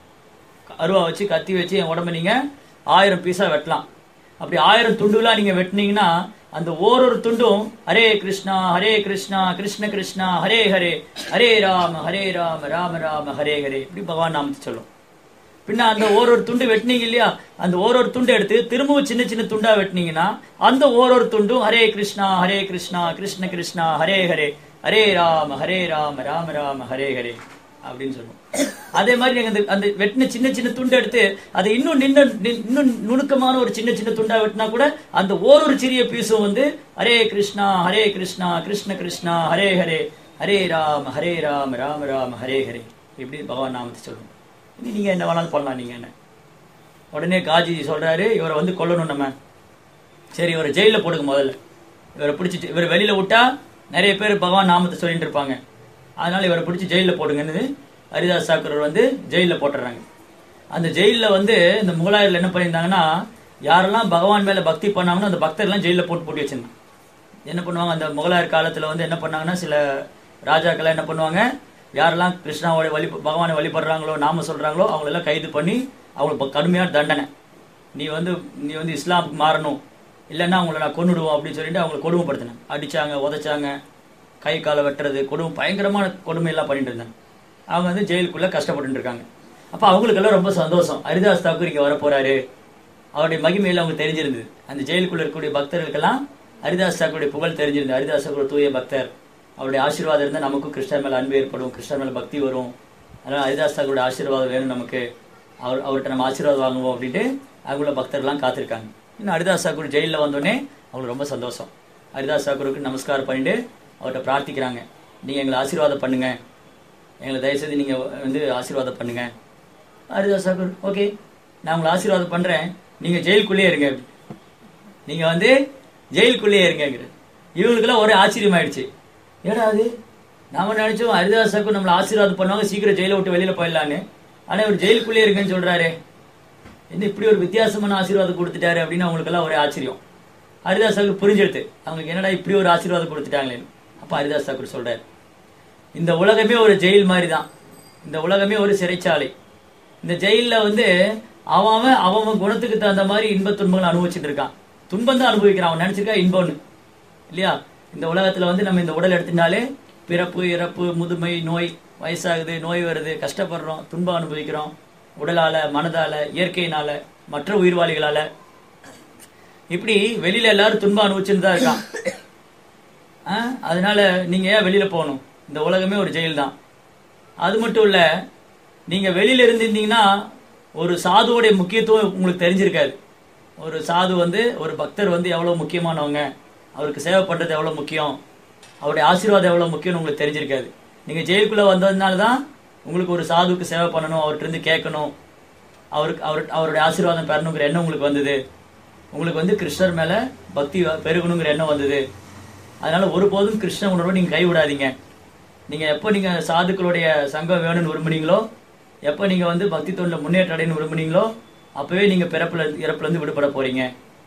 S1: அருவா வச்சு கத்தி வச்சு என் உடம்ப நீங்க ஆயிரம் பீஸா வெட்டலாம் அப்படி ஆயிரம் துண்டுகளா நீங்க வெட்டினீங்கன்னா அந்த ஓரொரு துண்டும் ஹரே கிருஷ்ணா ஹரே கிருஷ்ணா கிருஷ்ண கிருஷ்ணா ஹரே ஹரே ஹரே ராம ஹரே ராம ராம ராம ஹரே ஹரே இப்படி பகவான் நாமத்தை சொல்லும் பின்ன அந்த ஓரொரு துண்டு வெட்டினீங்க இல்லையா அந்த ஓரொரு துண்டு எடுத்து திரும்பவும் சின்ன சின்ன துண்டா வெட்டினீங்கன்னா அந்த ஓரொரு துண்டும் ஹரே கிருஷ்ணா ஹரே கிருஷ்ணா கிருஷ்ண கிருஷ்ணா ஹரே ஹரே ஹரே ராம ஹரே ராம ராம ராம ஹரே ஹரே அப்படின்னு சொல்லுவோம் அதே மாதிரி நீங்க அந்த அந்த வெட்டின சின்ன சின்ன துண்டு எடுத்து அதை இன்னும் நின்ன நி- இன்னும் நுணுக்கமான ஒரு சின்ன சின்ன துண்டா வெட்டினா கூட அந்த ஓரொரு சிறிய பீஸும் வந்து ஹரே கிருஷ்ணா ஹரே கிருஷ்ணா கிருஷ்ண கிருஷ்ணா ஹரே ஹரே ஹரே ராம் ஹரே ராம் ராம ராம் ஹரே ஹரே இப்படி பகவான் நாமத்தை சொல்லுவோம் இனி நீங்க என்ன வேணாலும் பண்ணலாம் நீங்க என்ன உடனே காஜி சொல்றாரு இவரை வந்து கொல்லணும் நம்ம சரி இவரை ஜெயில போடுங்க முதல்ல இவரை பிடிச்சிட்டு இவரை வெளியில விட்டா நிறைய பேர் பகவான் நாமத்தை சொல்லிட்டு இருப்பாங்க அதனால இவரை பிடிச்சி ஜெயில போடுங்கன்னு ஹரிதாஸ் தாக்கூர் வந்து ஜெயில போட்டுறாங்க அந்த ஜெயில வந்து இந்த முகலாயர்கள் என்ன பண்ணியிருந்தாங்கன்னா யாரெல்லாம் பகவான் மேல பக்தி பண்ணாங்களோ அந்த பக்தர்லாம் ஜெயில போட்டு போட்டு வச்சிருந்தாங்க என்ன பண்ணுவாங்க அந்த முகலாயர் காலத்துல வந்து என்ன பண்ணாங்கன்னா சில ராஜாக்கள் என்ன பண்ணுவாங்க யாரெல்லாம் கிருஷ்ணாவோட வழி பகவானை வழிபடுறாங்களோ நாம சொல்றாங்களோ அவங்களெல்லாம் கைது பண்ணி அவங்களுக்கு ப- கடுமையான தண்டனை நீ வந்து நீ வந்து இஸ்லாமுக்கு மாறணும் இல்லைன்னா அவங்கள நான் கொன்னுடுவோம் அப்படின்னு சொல்லிட்டு அவங்களை கொடுமைப்படுத்தினாங்க அடிச்சாங்க உதைச்சாங்க கை காலை வெட்டுறது கொடுமை பயங்கரமான கொடுமை எல்லாம் பண்ணிட்டு இருந்தாங்க அவங்க வந்து ஜெயிலுக்குள்ள கஷ்டப்பட்டு இருக்காங்க அப்ப அவங்களுக்கெல்லாம் ரொம்ப சந்தோஷம் ஹரிதாஸ் தாக்கூர் இங்க வர போறாரு அவருடைய மகிமையில அவங்க தெரிஞ்சிருந்தது அந்த ஜெயிலுக்குள்ள இருக்கக்கூடிய பக்தர்களுக்கெல்லாம் ஹரிதாஸ் தாக்கூருடைய புகழ் தெரிஞ்சிருந்தது ஹரிதாஸ் தாக்கூர் தூய பக்தர் அவருடைய ஆசீர்வாதம் இருந்தால் நமக்கும் கிருஷ்ணர் மேல அன்பு ஏற்படும் கிருஷ்ணர் மேல பக்தி வரும் அதனால ஹரிதாஸ் தாக்கூருடைய ஆசீர்வாதம் வேணும் நமக்கு அவர் அவர்கிட்ட நம்ம ஆசீர்வாதம் வாங்குவோம் அப்படின்ட்டு அவங்கள பக்தர்லாம் காத்திருக்காங்க இன்னும் ஹரிதாஸ் தாக்கூர் ஜெயிலில் வந்தோடனே அவங்களுக்கு ரொம்ப சந்தோஷம் ஹரிதாஸ் தாக்கூருக்கு நமஸ்காரம் பண்ணிட்டு அவர்கிட்ட பிரார்த்திக்கிறாங்க நீங்க எங்களை ஆசீர்வாதம் பண்ணுங்க எங்களை தயவுசெய்து நீங்க வந்து ஆசீர்வாதம் பண்ணுங்க ஹரிதாஸ் தாக்கூர் ஓகே நான் உங்களை ஆசீர்வாதம் பண்றேன் நீங்க ஜெயிலுக்குள்ளேயே இருங்க நீங்க வந்து ஜெயிலுக்குள்ளேயே இருங்கிற இவங்களுக்கெல்லாம் ஒரே ஆச்சரியம் ஆயிடுச்சு ஏடா அது நாம நினைச்சோம் ஹரிதாஸ் தாக்கூர் நம்மள ஆசீர்வாதம் பண்ணுவாங்க சீக்கிரம் ஜெயில விட்டு வெளியில போயிடலான்னு ஆனா இவர் ஜெயிலுக்குள்ளேயே இருக்குன்னு சொல்றாரு என்ன இப்படி ஒரு வித்தியாசமான ஆசீர்வாதம் கொடுத்துட்டாரு அப்படின்னு அவங்களுக்கெல்லாம் ஒரே ஆச்சரியம் ஹரிதாஸ் தாக்கூர் புரிஞ்செடுத்து அவங்களுக்கு என்னடா இப்படி ஒரு ஆசீர்வாதம் கொடுத்துட்டாங்களேன்னு அப்ப ஹரிதாஸ் தாக்கூர் சொல்றாரு இந்த உலகமே ஒரு ஜெயில் மாதிரி தான் இந்த உலகமே ஒரு சிறைச்சாலை இந்த ஜெயில்ல வந்து அவன் அவன் அவன் அவன் குணத்துக்கு தகுந்த மாதிரி இன்ப துன்பங்கள் அனுபவிச்சுட்டு இருக்கான் துன்பம் தான் அனுபவிக்கிறான் அவன் நினைச்சிருக்கா இன்பம்னு இல்லையா இந்த உலகத்துல வந்து நம்ம இந்த உடல் எடுத்துட்டாலே பிறப்பு இறப்பு முதுமை நோய் வயசாகுது நோய் வருது கஷ்டப்படுறோம் துன்பம் அனுபவிக்கிறோம் உடலால மனதால இயற்கையினால மற்ற உயிர்வாளிகளால இப்படி வெளியில எல்லாரும் துன்பம் அனுபவிச்சுட்டு தான் இருக்கான் ஆ? அதனால நீங்க ஏன் வெளியில போகணும் இந்த உலகமே ஒரு ஜெயில் தான் அது மட்டும் இல்ல நீங்க வெளியில இருந்திருந்தீங்கன்னா ஒரு சாதுவோடைய முக்கியத்துவம் உங்களுக்கு தெரிஞ்சிருக்காது ஒரு சாது வந்து ஒரு பக்தர் வந்து எவ்வளவு முக்கியமானவங்க அவருக்கு சேவை பண்றது எவ்வளவு முக்கியம் அவருடைய ஆசீர்வாதம் எவ்வளவு முக்கியம்னு உங்களுக்கு தெரிஞ்சிருக்காது நீங்க ஜெயிலுக்குள்ள வந்ததுனால தான் உங்களுக்கு ஒரு சாதுவுக்கு சேவை பண்ணணும் அவர்கிட்ட இருந்து கேட்கணும் அவருக்கு அவர் அவருடைய ஆசீர்வாதம் பெறணுங்கிற எண்ணம் உங்களுக்கு வந்தது உங்களுக்கு வந்து கிருஷ்ணர் மேல பக்தி பெருகணுங்கிற எண்ணம் வந்தது அதனால ஒருபோதும் கிருஷ்ண உணர்வை நீங்க கைவிடாதீங்க நீங்க எப்போ நீங்க சாதுக்களுடைய சங்கம் வேணும்னு விரும்புனீங்களோ எப்போ நீங்க வந்து பக்தி தொண்டில முன்னேற்ற அடையணும்னு விரும்புனீங்களோ அப்பவே நீங்க பிறப்புல இறப்புல இருந்து விடுபட போறீங்க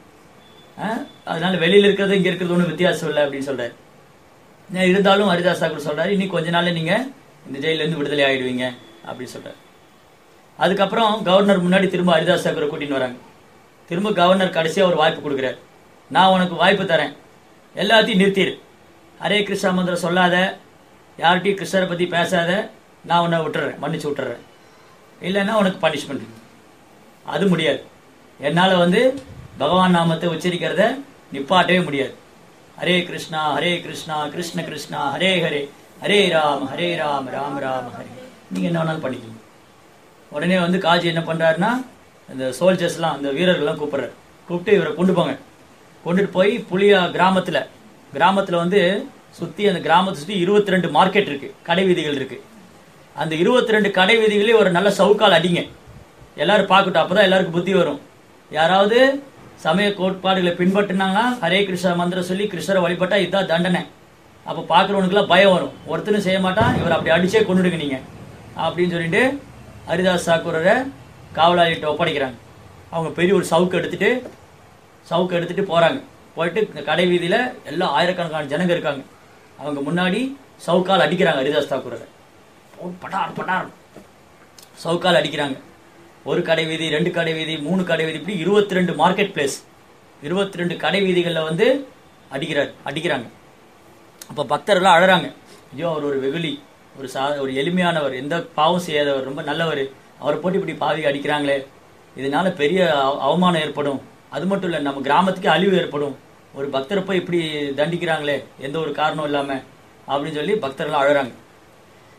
S1: ஆ? அதனால வெளியில இருக்கிறது இங்க இருக்கிறது ஒன்றும் வித்தியாசம் இல்லை அப்படின்னு சொல்றாரு நான் இருந்தாலும் ஹரிதாஸ் தாக்கூர் சொல்றாரு இன்னும் கொஞ்ச நாள்ல நீங்க இந்த ஜெயில இருந்து விடுதலை ஆயிடுவீங்க அப்படின்னு சொல்றாரு அதுக்கப்புறம் கவர்னர் முன்னாடி திரும்ப ஹரிதாஸ் தாக்கூரை கூட்டின்னு வராங்க திரும்ப கவர்னர் கடைசியா ஒரு வாய்ப்பு கொடுக்குறாரு நான் உனக்கு வாய்ப்பு தரேன் எல்லாத்தையும் நிறுத்திடு ஹரே கிருஷ்ணா மந்திரம் சொல்லாத யார்கிட்டயும் கிருஷ்ணரை பத்தி பேசாத நான் உன்னை விட்டுறேன் மன்னிச்சு விட்டுறேன் இல்லைன்னா உனக்கு பனிஷ்மெண்ட் அது முடியாது என்னால வந்து பகவான் நாமத்தை உச்சரிக்கிறத நிப்பாட்டவே முடியாது ஹரே கிருஷ்ணா ஹரே கிருஷ்ணா கிருஷ்ண கிருஷ்ணா ஹரே ஹரே ஹரே ராம் ஹரே ராம் ராம் ராம் ஹரே நீங்க என்ன வேணாலும் பண்ணிக்கீங்க உடனே வந்து காஜி என்ன பண்றாருன்னா இந்த சோல்ஜர்ஸ்லாம் அந்த வீரர்கள்லாம் கூப்பிடுறாரு கூப்பிட்டு இவரை கொண்டு போங்க கொண்டுட்டு போய் புளியா கிராமத்துல கிராமத்துல வந்து சுத்தி அந்த கிராமத்தை சுத்தி இருபத்தி ரெண்டு மார்க்கெட் இருக்கு கடை வீதிகள் இருக்கு அந்த இருபத்தி ரெண்டு கடை வீதிகளே ஒரு நல்ல சவுக்கால் அடிங்க எல்லாரும் பார்க்கட்டும் அப்பதான் எல்லாருக்கும் புத்தி வரும் யாராவது சமய கோட்பாடுகளை பின்பற்றினாங்கன்னா ஹரே கிருஷ்ணா மந்திரம் சொல்லி கிருஷ்ணரை வழிபட்டா இதுதான் தண்டனை அப்ப பாக்குறவனுக்குலாம் பயம் வரும் ஒருத்தனும் செய்ய மாட்டான் இவர் அப்படி அடிச்சே கொண்டுடுங்க நீங்க அப்படின்னு சொல்லிட்டு ஹரிதாஸ் தாக்கூரரை காவலாளிகிட்ட ஒப்படைக்கிறாங்க அவங்க பெரிய ஒரு சவுக்கு எடுத்துட்டு சவுக்கு எடுத்துட்டு போறாங்க போயிட்டு இந்த கடை வீதியில எல்லாம் ஆயிரக்கணக்கான ஜனங்க இருக்காங்க அவங்க முன்னாடி சவுக்கால் அடிக்கிறாங்க ஹரிதாஸ் தாக்கூரரை ஒரு பட்டார் பட்டார் சவுக்கால் அடிக்கிறாங்க ஒரு கடை வீதி ரெண்டு கடை வீதி மூணு கடை வீதி இப்படி இருபத்தி ரெண்டு மார்க்கெட் பிளேஸ் இருபத்தி ரெண்டு கடை வீதிகளில் வந்து அடிக்கிறார் அடிக்கிறாங்க அப்போ பக்தர்கள்லாம் அழறாங்க ஐயோ அவர் ஒரு வெகுளி ஒரு சா ஒரு எளிமையானவர் எந்த பாவம் செய்யாதவர் ரொம்ப நல்லவர் அவரை போட்டு இப்படி பாவி அடிக்கிறாங்களே இதனால பெரிய அவ- அவமானம் ஏற்படும் அது மட்டும் இல்லை நம்ம கிராமத்துக்கே அழிவு ஏற்படும் ஒரு பக்தரை போய் இப்படி தண்டிக்கிறாங்களே எந்த ஒரு காரணம் இல்லாம அப்படின்னு சொல்லி பக்தர்கள் அழறாங்க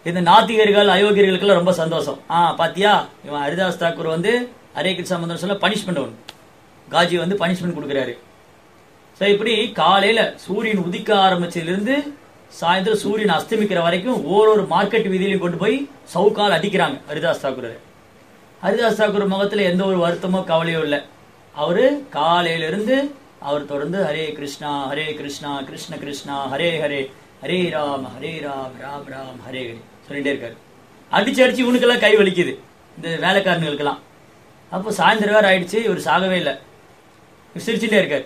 S1: இந்த நாத்திகர்கள் அயோக்கியர்களுக்கெல்லாம் ரொம்ப சந்தோஷம் ஆ பாத்தியா இவன் ஹரிதாஸ் தாக்கூர் வந்து ஹரே கிருஷ்ணா மந்திரம் சொல்ல பனிஷ்மெண்ட் ஒன்று காஜி வந்து பனிஷ்மெண்ட் கொடுக்குறாரு ஸோ இப்படி காலையில சூரியன் உதிக்க ஆரம்பிச்சதுலேருந்து சாயந்தரம் சூரியன் அஸ்தமிக்கிற வரைக்கும் ஓரொரு மார்க்கெட் வீதியிலையும் கொண்டு போய் சவுக்கால் அடிக்கிறாங்க ஹரிதாஸ் தாக்கூர் ஹரிதாஸ் தாக்கூர் முகத்துல எந்த ஒரு வருத்தமோ கவலையோ இல்லை அவரு காலையில இருந்து அவர் தொடர்ந்து ஹரே கிருஷ்ணா ஹரே கிருஷ்ணா கிருஷ்ண கிருஷ்ணா ஹரே ஹரே ஹரே ராம் ஹரே ராம் ராம் ராம் ஹரே ஹரே சொல்லிட்டே இருக்காரு அடிச்சு அடிச்சு இவனுக்கெல்லாம் கை வலிக்குது இந்த வேலைக்காரனுங்களுக்கெல்லாம் அப்போ சாயந்தரம் வேற ஆயிடுச்சு இவர் சாகவே இல்லை இவர் சிரிச்சுட்டே இருக்காரு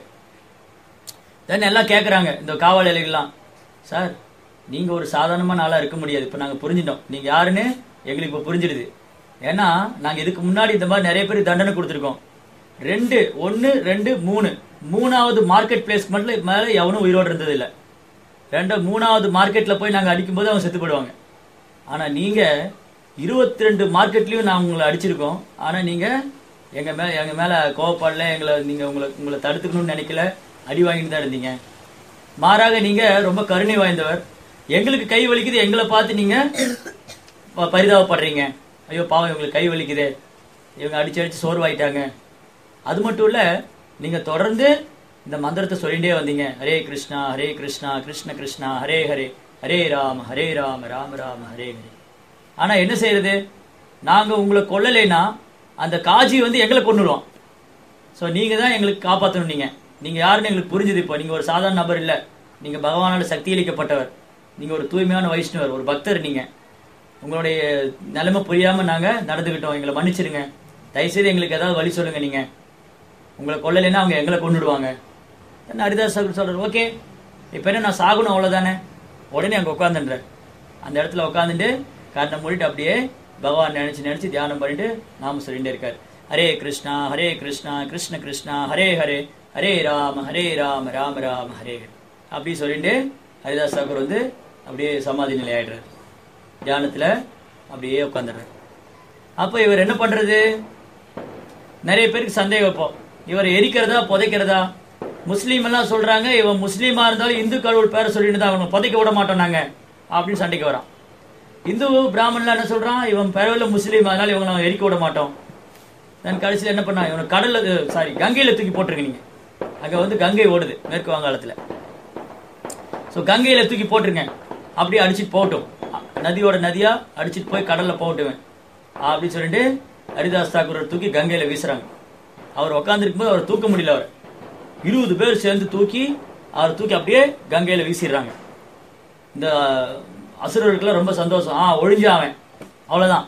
S1: தென் எல்லாம் கேட்குறாங்க இந்த காவலாளிகள்லாம் சார் நீங்க ஒரு சாதாரணமான ஆளா இருக்க முடியாது இப்போ நாங்க புரிஞ்சிட்டோம் நீங்க யாருன்னு எங்களுக்கு இப்போ புரிஞ்சிடுது ஏன்னா நாங்க இதுக்கு முன்னாடி இந்த மாதிரி நிறைய பேர் தண்டனை கொடுத்துருக்கோம் ரெண்டு ஒன்னு ரெண்டு மூணு மூணாவது மார்க்கெட் பிளேஸ் மட்டும் மேல எவனும் உயிரோடு இருந்தது இல்ல ரெண்டு மூணாவது மார்க்கெட்ல போய் நாங்க அடிக்கும்போது அவங்க செத்து போயிடுவாங்க ஆனா நீங்க இருபத்தி ரெண்டு மார்க்கெட்லயும் நான் உங்களை அடிச்சிருக்கோம் ஆனா நீங்க எங்க மேல எங்க மேல கோவப்படல எங்களை நீங்க உங்களை உங்களை தடுத்துக்கணும்னு நினைக்கல அடி வாங்கிட்டு தான் இருந்தீங்க மாறாக நீங்க ரொம்ப கருணை வாய்ந்தவர் எங்களுக்கு கை வலிக்குது எங்களை பார்த்து நீங்க ப- பரிதாபப்படுறீங்க ஐயோ பாவம் இவங்களுக்கு கை வலிக்குதே இவங்க அடிச்சு அடிச்சு சோர்வாயிட்டாங்க அது மட்டும் இல்ல நீங்க தொடர்ந்து இந்த மந்திரத்தை சொல்லிட்டே வந்தீங்க ஹரே கிருஷ்ணா ஹரே கிருஷ்ணா கிருஷ்ண கிருஷ்ணா ஹரே ஹரே ஹரே ராம ஹரே ராம ராம ராம ஹரே ஹரே ஆனா என்ன செய்யறது நாங்க உங்களை கொல்லலைன்னா அந்த காஜி வந்து எங்களை கொன்னுருவோம் ஸோ நீங்க தான் எங்களுக்கு காப்பாற்றணும் நீங்க நீங்க யாருன்னு எங்களுக்கு புரிஞ்சுது இப்போ நீங்க ஒரு சாதாரண நபர் இல்ல நீங்க பகவானால சக்தி அளிக்கப்பட்டவர் நீங்க ஒரு தூய்மையான வைஷ்ணவர் ஒரு பக்தர் நீங்க உங்களுடைய நிலைமை புரியாம நாங்க நடந்துக்கிட்டோம் எங்களை மன்னிச்சிடுங்க தயவுசெய்து எங்களுக்கு ஏதாவது வழி சொல்லுங்க நீங்க உங்களை கொல்லலைன்னா அவங்க எங்களை கொண்டுடுவாங்க என்ன ஹரிதாஸ் சாகர் சொல்றாரு ஓகே இப்போ என்ன நான் சாகணும் அவ்வளவுதானே உடனே அங்க உட்காந்துன்ற அந்த இடத்துல உட்காந்துட்டு கண்ணை மூடிட்டு அப்படியே பகவான் நினைச்சு நினைச்சு தியானம் பண்ணிட்டு நாம சொல்லிட்டே இருக்காரு ஹரே கிருஷ்ணா ஹரே கிருஷ்ணா கிருஷ்ண கிருஷ்ணா ஹரே ஹரே ஹரே ராம ஹரே ராம ராம ராம ஹரே ஹரே அப்படி சொல்லிட்டு ஹரிதாஸ் தாக்கூர் வந்து அப்படியே சமாதி நிலை ஆயிடுறாரு தியானத்துல அப்படியே உட்காந்துடுறாரு அப்போ இவர் என்ன பண்றது நிறைய பேருக்கு சந்தேகம் இப்போ இவர் எரிக்கிறதா புதைக்கிறதா முஸ்லீம் எல்லாம் சொல்றாங்க இவன் முஸ்லீமா இருந்தாலும் இந்து கடவுள் பேரை சொல்லிட்டு தான் அவங்க புதைக்க விட மாட்டோம் நாங்க அப்படின்னு சண்டைக்கு வரான் இந்து பிராமணன்லாம் என்ன சொல்றான் இவன் பரவாயில்ல முஸ்லீம் அதனால இவங்க நம்ம எரிக்க விட மாட்டோம் நான் கடைசியில் என்ன பண்ணா இவனை கடல்ல சாரி கங்கையில தூக்கி போட்டிருங்க நீங்க அங்க வந்து கங்கை ஓடுது மேற்கு வங்காளத்துல ஸோ கங்கையில தூக்கி போட்டுருங்க அப்படியே அடிச்சிட்டு போகட்டும் நதியோட நதியா அடிச்சிட்டு போய் கடல்ல போகட்டுவேன் அப்படின்னு சொல்லிட்டு ஹரிதாஸ் தாக்கூர் தூக்கி கங்கையில வீசுறாங்க அவர் உட்காந்துருக்கும் போது அவர் தூக்க முடியல அவர் இருபது பேர் சேர்ந்து தூக்கி அவர் தூக்கி அப்படியே கங்கையில வீசிடுறாங்க இந்த அசுரர்களுக்கெல்லாம் ரொம்ப சந்தோஷம் ஆ ஒழிஞ்சா அவன் அவ்வளவுதான்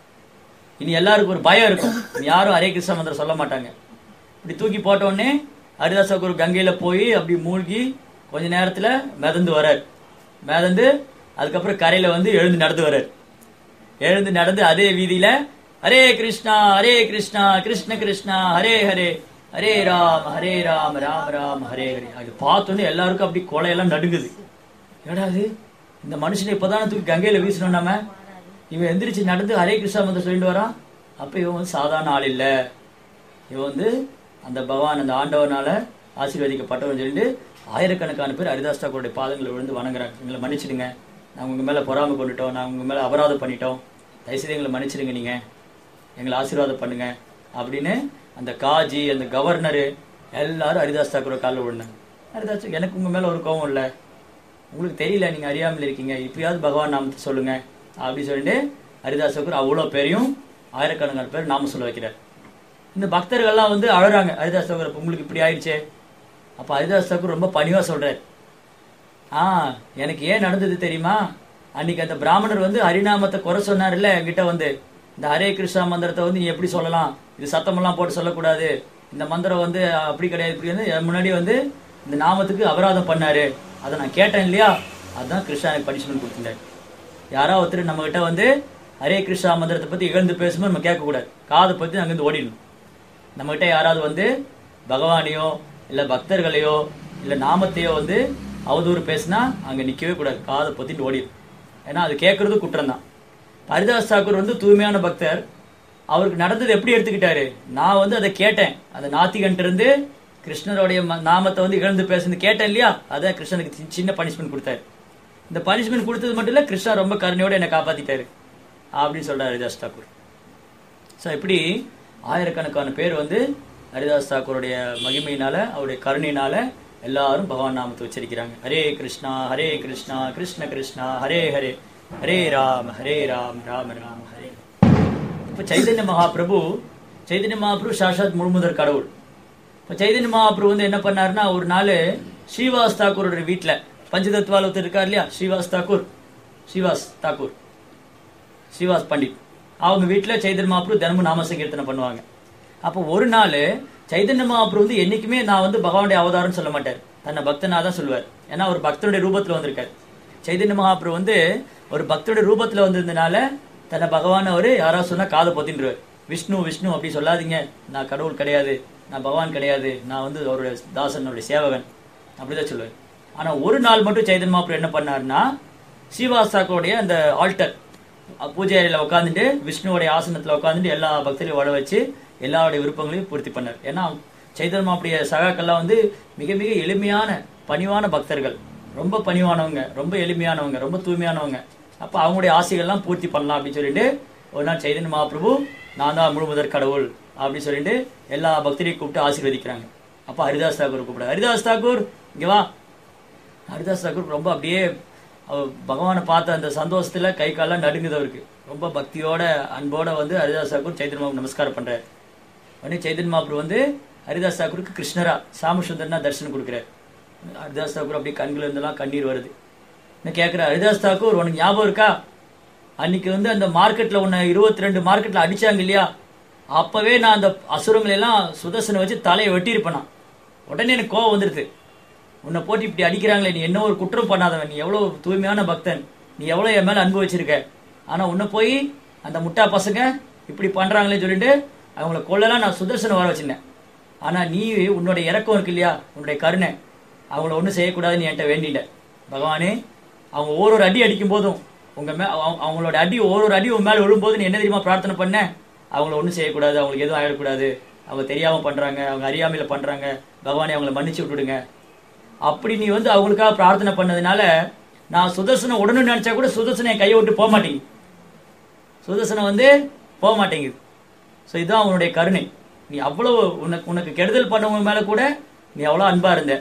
S1: இனி எல்லாருக்கும் ஒரு பயம் இருக்கும் இனி யாரும் ஹரே கிருஷ்ண மந்திரம் சொல்ல மாட்டாங்க இப்படி தூக்கி போட்ட உடனே ஹரிதாஸ் தாக்கூர் கங்கையில போய் அப்படி மூழ்கி கொஞ்ச நேரத்துல மிதந்து வரார் மிதந்து அதுக்கப்புறம் கரையில வந்து எழுந்து நடந்து வரார் எழுந்து நடந்து அதே வீதியில ஹரே கிருஷ்ணா ஹரே கிருஷ்ணா கிருஷ்ண கிருஷ்ணா ஹரே ஹரே ஹரே ராம் ஹரே ராம் ராம் ராம் ஹரே ஹரே அது பார்த்தோன்னே எல்லாருக்கும் அப்படி கொலையெல்லாம் நடுங்குது என்னடா இது இந்த மனுஷனை இப்பதானே தூக்கி கங்கையில வீசணும் நாம இவன் எந்திரிச்சு நடந்து ஹரே கிருஷ்ணா வந்து சொல்லிட்டு வரான் அப்ப இவன் வந்து சாதாரண ஆள் இல்ல இவன் வந்து அந்த பகவான் அந்த ஆண்டவனால ஆசீர்வதிக்கப்பட்டவன் சொல்லிட்டு ஆயிரக்கணக்கான பேர் ஹரிதாஸ் தாக்கூருடைய பாதங்களை விழுந்து வணங்குறாங்க எங்களை மன்னிச்சிடுங்க நாங்கள் உங்க மேல பொறாமை கொண்டுட்டோம் நாங்கள் உங்க மேல அபராதம் பண்ணிட்டோம் தயவுசெய்து எங்களை மன்னிச்சிடுங்க நீங்க எங்களை ஆசீர்வாதம் பண்ணுங்க அப்படின்னு அந்த காஜி அந்த கவர்னரு எல்லாரும் ஹரிதாஸ் தாக்கூர் காலில் விழுந்தாங்க ஹரிதாஸ் எனக்கு உங்க மேல ஒரு கோவம் இல்லை உங்களுக்கு தெரியல நீங்க அறியாமல் இருக்கீங்க இப்பயாவது பகவான் நாமத்தை சொல்லுங்க அப்படி சொல்லிட்டு ஹரிதாஸ் தாக்கூர் அவ்வளவு பேரையும் ஆயிரக்கணக்கான பேர் நாம சொல்ல வைக்கிறார் இந்த பக்தர்கள்லாம் வந்து அழறாங்க ஹரிதாஸ் தாக்கூர் "அப்ப உங்களுக்கு இப்படி ஆயிடுச்சே அப்ப ஹரிதாஸ் தாக்கூர் ரொம்ப பணிவா சொல்றாரு ஆ எனக்கு ஏன் நடந்தது தெரியுமா அன்னைக்கு அந்த பிராமணர் வந்து ஹரிநாமத்தை குறை சொன்னார்ல என்கிட்ட வந்து இந்த ஹரே கிருஷ்ணா மந்திரத்தை வந்து நீ எப்படி சொல்லலாம் இது சத்தமெல்லாம் போட்டு சொல்லக்கூடாது இந்த மந்திரம் வந்து அப்படி கிடையாது இப்படி வந்து என் முன்னாடி வந்து இந்த நாமத்துக்கு அபராதம் பண்ணாரு அதை நான் கேட்டேன் இல்லையா அதுதான் கிருஷ்ணா எனக்கு பனிஷ்மெண்ட் கொடுத்துட்டாரு யாரோ ஒருத்தர் நம்ம கிட்ட வந்து ஹரே கிருஷ்ணா மந்திரத்தை பத்தி இகழ்ந்து பேசும்போது நம்ம கேட்கக்கூடாது காதை பத்தி அங்கிருந்து ஓடிடணும் நம்ம கிட்ட யாராவது வந்து பகவானையோ இல்ல பக்தர்களையோ இல்ல நாமத்தையோ வந்து அவதூறு பேசினா அங்க நிக்கவே கூடாது காதை பொத்திட்டு ஓடிடும் ஏன்னா அது கேட்கறது குற்றம் தான் ஹரிதாஸ் தாக்கூர் வந்து தூய்மையான பக்தர் அவருக்கு நடந்தது எப்படி எடுத்துக்கிட்டாரு நான் வந்து அதை கேட்டேன் அந்த நாத்திகன்ட்டு இருந்து கிருஷ்ணருடைய ம- நாமத்தை வந்து இழந்து பேசுறது கேட்டேன் இல்லையா அதான் கிருஷ்ணனுக்கு சி- சின்ன பனிஷ்மெண்ட் கொடுத்தாரு இந்த பனிஷ்மெண்ட் கொடுத்தது மட்டும் இல்ல கிருஷ்ணா ரொம்ப கருணையோட என்னை காப்பாத்திட்டாரு அப்படின்னு சொல்றாரு ஹரிதாஸ் தாக்கூர் ஸோ இப்படி ஆயிரக்கணக்கான பேர் வந்து ஹரிதாஸ் தாக்கூருடைய மகிமையினால அவருடைய கருணையினால எல்லாரும் பகவான் நாமத்தை உச்சரிக்கிறாங்க ஹரே கிருஷ்ணா ஹரே கிருஷ்ணா கிருஷ்ண கிருஷ்ணா ஹரே ஹரே ஹரே ராம் ஹரே ராம் ராம ராம் ஹரே இப்ப சைதன்ய மகாபிரபு சைதன்ய மகாபிரபு சாஷாத் முழுமுதற் கடவுள் இப்ப சைதன்ய மகாபிரபு வந்து என்ன பண்ணாருன்னா ஒரு நாள் ஸ்ரீவாஸ் தாக்கூரோட வீட்டுல பஞ்சதத்வால ஒருத்தர் இருக்கார் இல்லையா ஸ்ரீவாஸ் தாக்கூர் ஸ்ரீவாஸ் தாக்கூர் ஸ்ரீவாஸ் பண்டிட் அவங்க வீட்டுல சைதன்ய மகாபிரபு தினமும் நாம சங்கீர்த்தனை பண்ணுவாங்க அப்போ ஒரு நாள் சைதன்ய மகாபிரபு வந்து என்னைக்குமே நான் வந்து பகவானுடைய அவதாரம்னு சொல்ல மாட்டார் தன்னை பக்தனா தான் சொல்லுவார் ஏன்னா ஒரு பக்தனுடைய ரூபத்துல வந்திருக்காரு சைதன்ய மகாபிரபு வந்து ஒரு பக்தனுடைய ரூபத்துல வந்திருந்தனால தன்னை பகவான் அவரு யாராவது சொன்னா காதை பொத்தின்றுவார் விஷ்ணு விஷ்ணு அப்படி சொல்லாதீங்க நான் கடவுள் கிடையாது நான் பகவான் கிடையாது நான் வந்து அவருடைய தாசன் அவருடைய சேவகன் அப்படிதான் சொல்லுவார் ஆனா ஒரு நாள் மட்டும் சைதன்ய மகாபிரபு என்ன பண்ணாருன்னா ஸ்ரீவாசாக்கோடைய அந்த ஆல்டர் பூஜை அறையில உட்காந்துட்டு விஷ்ணுவோடைய ஆசனத்துல உட்காந்துட்டு எல்லா பக்தரையும் வட வச்சு எல்லாருடைய விருப்பங்களையும் பூர்த்தி பண்ணார் ஏன்னா சைதன்ய மாப்பிடைய சகாக்கள்லாம் வந்து மிக மிக எளிமையான பணிவான பக்தர்கள் ரொம்ப பணிவானவங்க ரொம்ப எளிமையானவங்க ரொம்ப தூய்மையானவங்க அப்ப அவங்களுடைய ஆசைகள்லாம் பூர்த்தி பண்ணலாம் அப்படின்னு சொல்லிட்டு ஒரு நாள் சைதன்ய மகாபிரபு நான் தான் முழு முதற் கடவுள் அப்படின்னு சொல்லிட்டு எல்லா பக்தரையும் கூப்பிட்டு ஆசீர்வதிக்கிறாங்க அப்ப ஹரிதாஸ் தாக்கூர் கூப்பிட ஹரிதாஸ் தாக்கூர் இங்க வா ஹரிதாஸ் தாக்கூர் ரொம்ப அப்படியே அவர் பகவானை பார்த்த அந்த சந்தோஷத்துல கை கால்லாம் நடுங்குது அவருக்கு ரொம்ப பக்தியோட அன்போட வந்து ஹரிதாஸ் தாக்கூர் சைதன்ய மாபு நமஸ்காரம் பண்றாரு உடனே சைதன்ய மாபு வந்து ஹரிதாஸ் தாக்கூருக்கு கிருஷ்ணரா சாமசுந்தரனா தரிசனம் கொடுக்குறாரு ஹரிதாஸ் தாக்கூர் அப்படியே கண்கள் இருந்தெல்லாம் கண்ணீர் வருது நான் கேட்கிறேன் ஹரிதாஸ் தாக்கூர் உனக்கு ஞாபகம் இருக்கா அன்னைக்கு வந்து அந்த மார்க்கெட்ல உன்னை இருபத்தி ரெண்டு மார்க்கெட்ல அடிச்சாங்க இல்லையா அப்பவே நான் அந்த அசுரங்களை எல்லாம் சுதர்சனை வச்சு தலையை வெட்டியிருப்பேன் உடனே எனக்கு கோவம் வந்துருது உன்னை போட்டு இப்படி அடிக்கிறாங்களே நீ என்ன ஒரு குற்றம் பண்ணாதவன் நீ எவ்வளவு தூய்மையான பக்தன் நீ எவ்வளவு என் மேல அன்பு வச்சிருக்க ஆனா உன்னை போய் அந்த முட்டா பசங்க இப்படி பண்றாங்களே சொல்லிட்டு அவங்கள கொல்லலாம் நான் சுதர்சனை வர வச்சிருந்தேன் ஆனா நீ உன்னோட இறக்கம் இருக்கு இல்லையா உன்னுடைய கருணை அவங்கள ஒன்றும் செய்யக்கூடாதுன்னு என்கிட்ட வேண்டிட்ட பகவானே அவங்க ஒரு அடி அடிக்கும் போதும் உங்க மே அவங்க- அவங்களோட அடி ஒரு ஒரு அடி உன் மேல விழும்போது நீ என்ன தெரியுமா பிரார்த்தனை பண்ண அவங்கள ஒன்றும் செய்யக்கூடாது அவங்களுக்கு எதுவும் ஆயிடக்கூடாது அவங்க தெரியாம பண்றாங்க அவங்க அறியாமையில பண்றாங்க பகவானே அவங்கள மன்னிச்சு விட்டுடுங்க அப்படி நீ வந்து அவங்களுக்காக பிரார்த்தனை பண்ணதுனால நான் சுதர்சனம் உடனே நினைச்சா கூட சுதர்சனம் என் கையை விட்டு போக மாட்டேங்குது சுதர்சனம் வந்து போக மாட்டேங்குது ஸோ இதுதான் அவனுடைய கருணை நீ அவ்வளவு உனக்கு உனக்கு கெடுதல் பண்ணவங்க மேல கூட நீ அவ்வளோ அன்பா இருந்த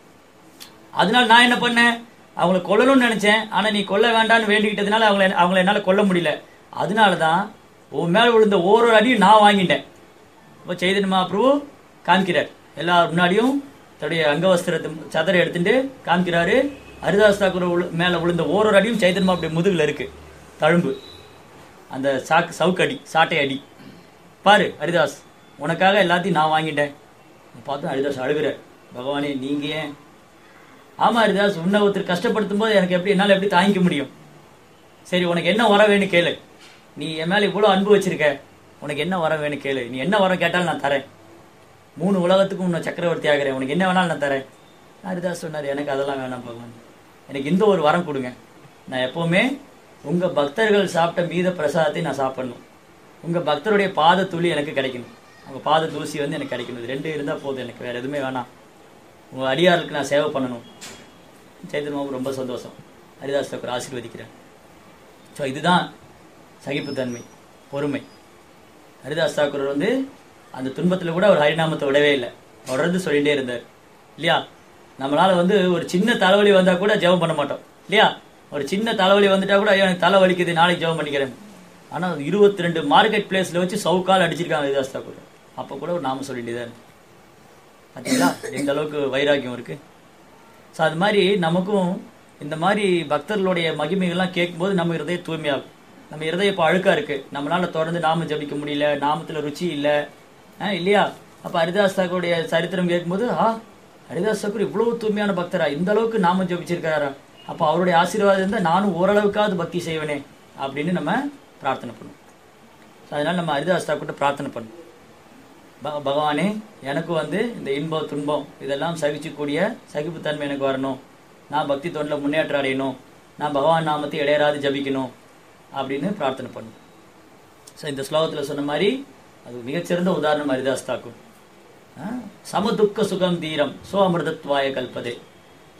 S1: அதனால நான் என்ன பண்ணேன் அவங்கள கொல்லணும்னு நினைச்சேன் ஆனா நீ கொல்ல வேண்டாம்னு வேண்டிக்கிட்டதுனால அவங்கள அவங்கள என்னால கொல்ல முடியல அதனால தான் உன் மேல விழுந்த ஒரு ஒரு அடியும் நான் வாங்கிட்டேன் இப்போ சைதன்ய மகாபிரபு காமிக்கிறார் எல்லார் முன்னாடியும் தன்னுடைய அங்கவஸ்திரத்தை சதரை எடுத்துட்டு காமிக்கிறாரு ஹரிதாஸ் தாக்கூர் உள்ள- மேல விழுந்த ஒரு ஒரு அடியும் சைதன்ய மகாபிரபு முதுகுல இருக்கு தழும்பு அந்த சாக்கு சவுக்கடி சாட்டை அடி பாரு ஹரிதாஸ் உனக்காக எல்லாத்தையும் நான் வாங்கிட்டேன் பார்த்து ஹரிதாஸ் அழுகுறார் பகவானே நீங்க ஏன் ஆமா ஹரிதாஸ் உன்னை ஒருத்தர் கஷ்டப்படுத்தும் போது எனக்கு எப்படி என்னால எப்படி தாங்கிக்க முடியும் சரி உனக்கு என்ன வர வேணும் கேளு நீ என் மேல இவ்வளவு அன்பு வச்சிருக்க உனக்கு என்ன வர வேணும் கேளு நீ என்ன வரம் கேட்டாலும் நான் தரேன் மூணு உலகத்துக்கும் உன்னை சக்கரவர்த்தி ஆகிறேன் உனக்கு என்ன வேணாலும் நான் தரேன் ஹரிதாஸ் சொன்னார் எனக்கு அதெல்லாம் வேணாம் பகவான் எனக்கு இந்த ஒரு வரம் கொடுங்க நான் எப்பவுமே உங்க பக்தர்கள் சாப்பிட்ட மீத பிரசாதத்தை நான் சாப்பிடணும் உங்க பக்தருடைய பாத துளி எனக்கு கிடைக்கணும் உங்க பாத தூசி வந்து எனக்கு கிடைக்கணும் இது ரெண்டு இருந்தா போதும் எனக்கு வேற எதுவுமே வேணாம் உங்க அடியாருக்கு நான் சேவை பண்ணணும் சைத்தன்யமாவும் ரொம்ப சந்தோஷம் ஹரிதாஸ் தாக்கூர் ஆசீர்வதிக்கிறேன் ஸோ இதுதான் சகிப்புத்தன்மை பொறுமை ஹரிதாஸ் தாக்கூர் வந்து அந்த துன்பத்துல கூட அவர் ஹரிநாமத்தை விடவே இல்லை தொடர்ந்து சொல்லிட்டே இருந்தார் இல்லையா நம்மளால வந்து ஒரு சின்ன தலைவலி வந்தா கூட ஜெபம் பண்ண மாட்டோம் இல்லையா ஒரு சின்ன தலைவலி வந்துட்டா கூட ஐயோ எனக்கு தலை வலிக்குது நாளைக்கு ஜெபம் பண்ணிக்கிறேன் ஆனா இருபத்தி ரெண்டு மார்க்கெட் பிளேஸ்ல வச்சு சவுக்கால் அடிச்சிருக்காங்க ஹரிதாஸ் தாக்கூர் அப்ப கூட ஒரு நாம சொல்லிட்டே தான் இருக்கு. பாத்தீங்களா எந்த அளவுக்கு வைராக்கியம் இருக்கு ஸோ அது மாதிரி நமக்கும் இந்த மாதிரி பக்தர்களுடைய மகிமைகள்லாம் கேட்கும்போது நம்ம இருதய தூய்மையாகும் நம்ம இருதயம் இப்போ அழுக்கா இருக்கு நம்மளால தொடர்ந்து நாம ஜபிக்க முடியல நாமத்துல ருச்சி இல்ல ஆ, இல்லையா அப்ப ஹரிதாஸ் தாக்கூருடைய சரித்திரம் கேட்கும்போது ஆ ஹரிதாஸ் தாக்கூர் இவ்வளவு தூய்மையான பக்தரா இந்த அளவுக்கு நாம ஜபிச்சிருக்காரா அப்ப அவருடைய ஆசீர்வாதம் இருந்தா நானும் ஓரளவுக்காவது பக்தி செய்வேனே அப்படின்னு நம்ம பிரார்த்தனை பண்ணுவோம் So, அதனால நம்ம ஹரிதாஸ் தாக்கூர்ட்ட பிரார்த்தனை பண்ணுவோம் ப- பகவானே எனக்கு வந்து இந்த இன்பம் துன்பம் இதெல்லாம் சகிச்சுக்கூடிய சகிப்புத்தன்மை எனக்கு வரணும் நான் பக்தி தொண்டில் முன்னேற்றம் அடையணும் நான் பகவான் நாமத்தை இடையராது ஜபிக்கணும் அப்படின்னு பிரார்த்தனை பண்ணும் ஸோ இந்த ஸ்லோகத்தில் சொன்ன மாதிரி அது மிகச்சிறந்த உதாரணம் ஹரிதாஸ் தாக்கூர் ஆ, சமதுக்க சுகம் தீரம் சோ அமிர்தத்வாய கல்பதே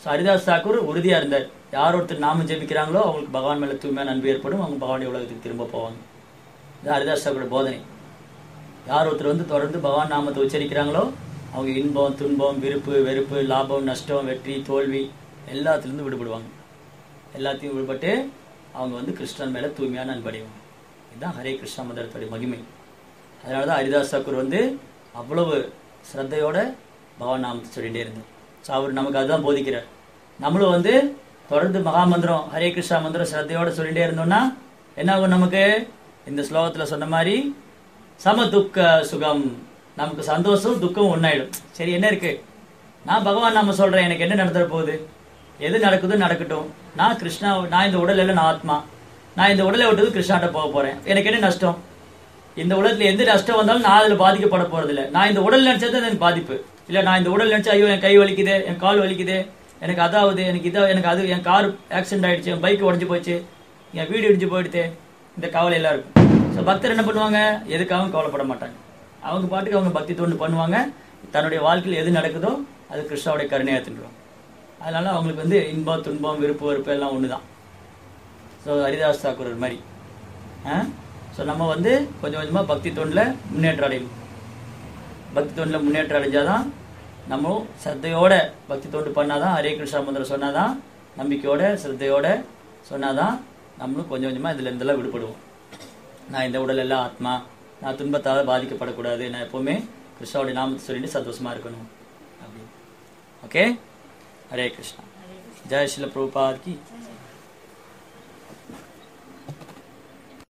S1: ஸோ ஹரிதாஸ் தாக்கூர் உறுதியா இருந்தார் யார் ஒருத்தர் நாமம் ஜெபிக்கிறாங்களோ அவங்களுக்கு பகவான் மேல தூய்மையான அன்பு ஏற்படும் அவங்க பகவானுடைய உலகத்துக்கு திரும்ப போவாங்க இது ஹரிதாஸ் தாக்கூரோட போதனை யார் ஒருத்தர் வந்து தொடர்ந்து பகவான் நாமத்தை உச்சரிக்கிறாங்களோ அவங்க இன்பம் துன்பம் விருப்பு வெறுப்பு லாபம் நஷ்டம் வெற்றி தோல்வி எல்லாத்துலேருந்து விடுபடுவாங்க எல்லாத்தையும் விடுபட்டு அவங்க வந்து கிருஷ்ணன் மேல தூய்மையான அன்படைவாங்க இதுதான் ஹரே கிருஷ்ணா மந்திரத்துடைய மகிமை அதனால தான் ஹரிதாஸ் தாக்கூர் வந்து அவ்வளவு ஸ்ரத்தையோட பகவான் நாமத்தை சொல்லிட்டே இருந்தார் ஸோ அவர் நமக்கு அதுதான் போதிக்கிறார் நம்மளும் வந்து தொடர்ந்து மகாமந்திரம் ஹரே கிருஷ்ணா மந்திரம் ஸ்ரத்தையோட சொல்லிட்டே இருந்தோம்னா என்ன ஆகும் நமக்கு இந்த ஸ்லோகத்துல சொன்ன மாதிரி சம துக்க சுகம் நமக்கு சந்தோஷம் துக்கம் ஒன்னாயிடும் சரி என்ன இருக்கு நான் பகவான் நாம சொல்றேன் எனக்கு என்ன நடந்துற போகுது எது நடக்குதோ நடக்கட்டும் நான் கிருஷ்ணா நான் இந்த உடல் இல்லை நான் ஆத்மா நான் இந்த உடலை விட்டது கிருஷ்ணாட்ட போக போறேன் எனக்கு என்ன நஷ்டம் இந்த உலகத்துல எந்த நஷ்டம் வந்தாலும் நான் அதுல பாதிக்கப்பட போறது இல்ல நான் இந்த உடல் நினைச்சது எனக்கு பாதிப்பு இல்ல நான் இந்த உடல் நினைச்சா ஐயோ என் கை வலிக்குது என் கால் வலிக்குது எனக்கு அதாவது எனக்கு இதா எனக்கு அது என் கார் ஆக்சிடென்ட் ஆயிடுச்சு என் பைக் உடஞ்சு போச்சு என் வீடு இடிஞ்சு போயிடுது இந்த கவலை எல்லாம் இருக்கும் ஸோ பக்தர் என்ன பண்ணுவாங்க எதுக்காகவும் கவலைப்பட மாட்டாங்க அவங்க பாட்டுக்கு அவங்க பக்தி தொண்டு பண்ணுவாங்க தன்னுடைய வாழ்க்கையில் எது நடக்குதோ அது கிருஷ்ணாவுடைய கருணையா தின்றுவாங்க அதனால அவங்களுக்கு வந்து இன்பம் துன்பம் விருப்பு வெறுப்பு எல்லாம் ஒண்ணுதான் ஸோ ஹரிதாஸ் தாக்கூர் ஒரு மாதிரி ஸோ நம்ம வந்து கொஞ்சம் கொஞ்சமாக பக்தி தொண்டில் முன்னேற்றம் அடையணும் பக்தி தொண்டில் முன்னேற்றம் அடைஞ்சாதான் நம்ம சத்தையோட பக்தி தொண்டு பண்ணாதான் ஹரே கிருஷ்ணா மந்திரம் சொன்னாதான் நம்பிக்கையோட சிரத்தையோட சொன்னாதான் நம்மளும் கொஞ்சம் கொஞ்சமாக இதுல இருந்தெல்லாம் விடுபடுவோம் நான் இந்த உடல் எல்லாம் ஆத்மா நான் துன்பத்தால் பாதிக்கப்படக்கூடாது நான் எப்பவுமே கிருஷ்ணாவுடைய நாமத்தை சொல்லிட்டு சந்தோஷமா இருக்கணும் அப்படின்னு ஓகே ஹரே கிருஷ்ணா ஜெய் ஸ்ரீல பிரபுபாத் கி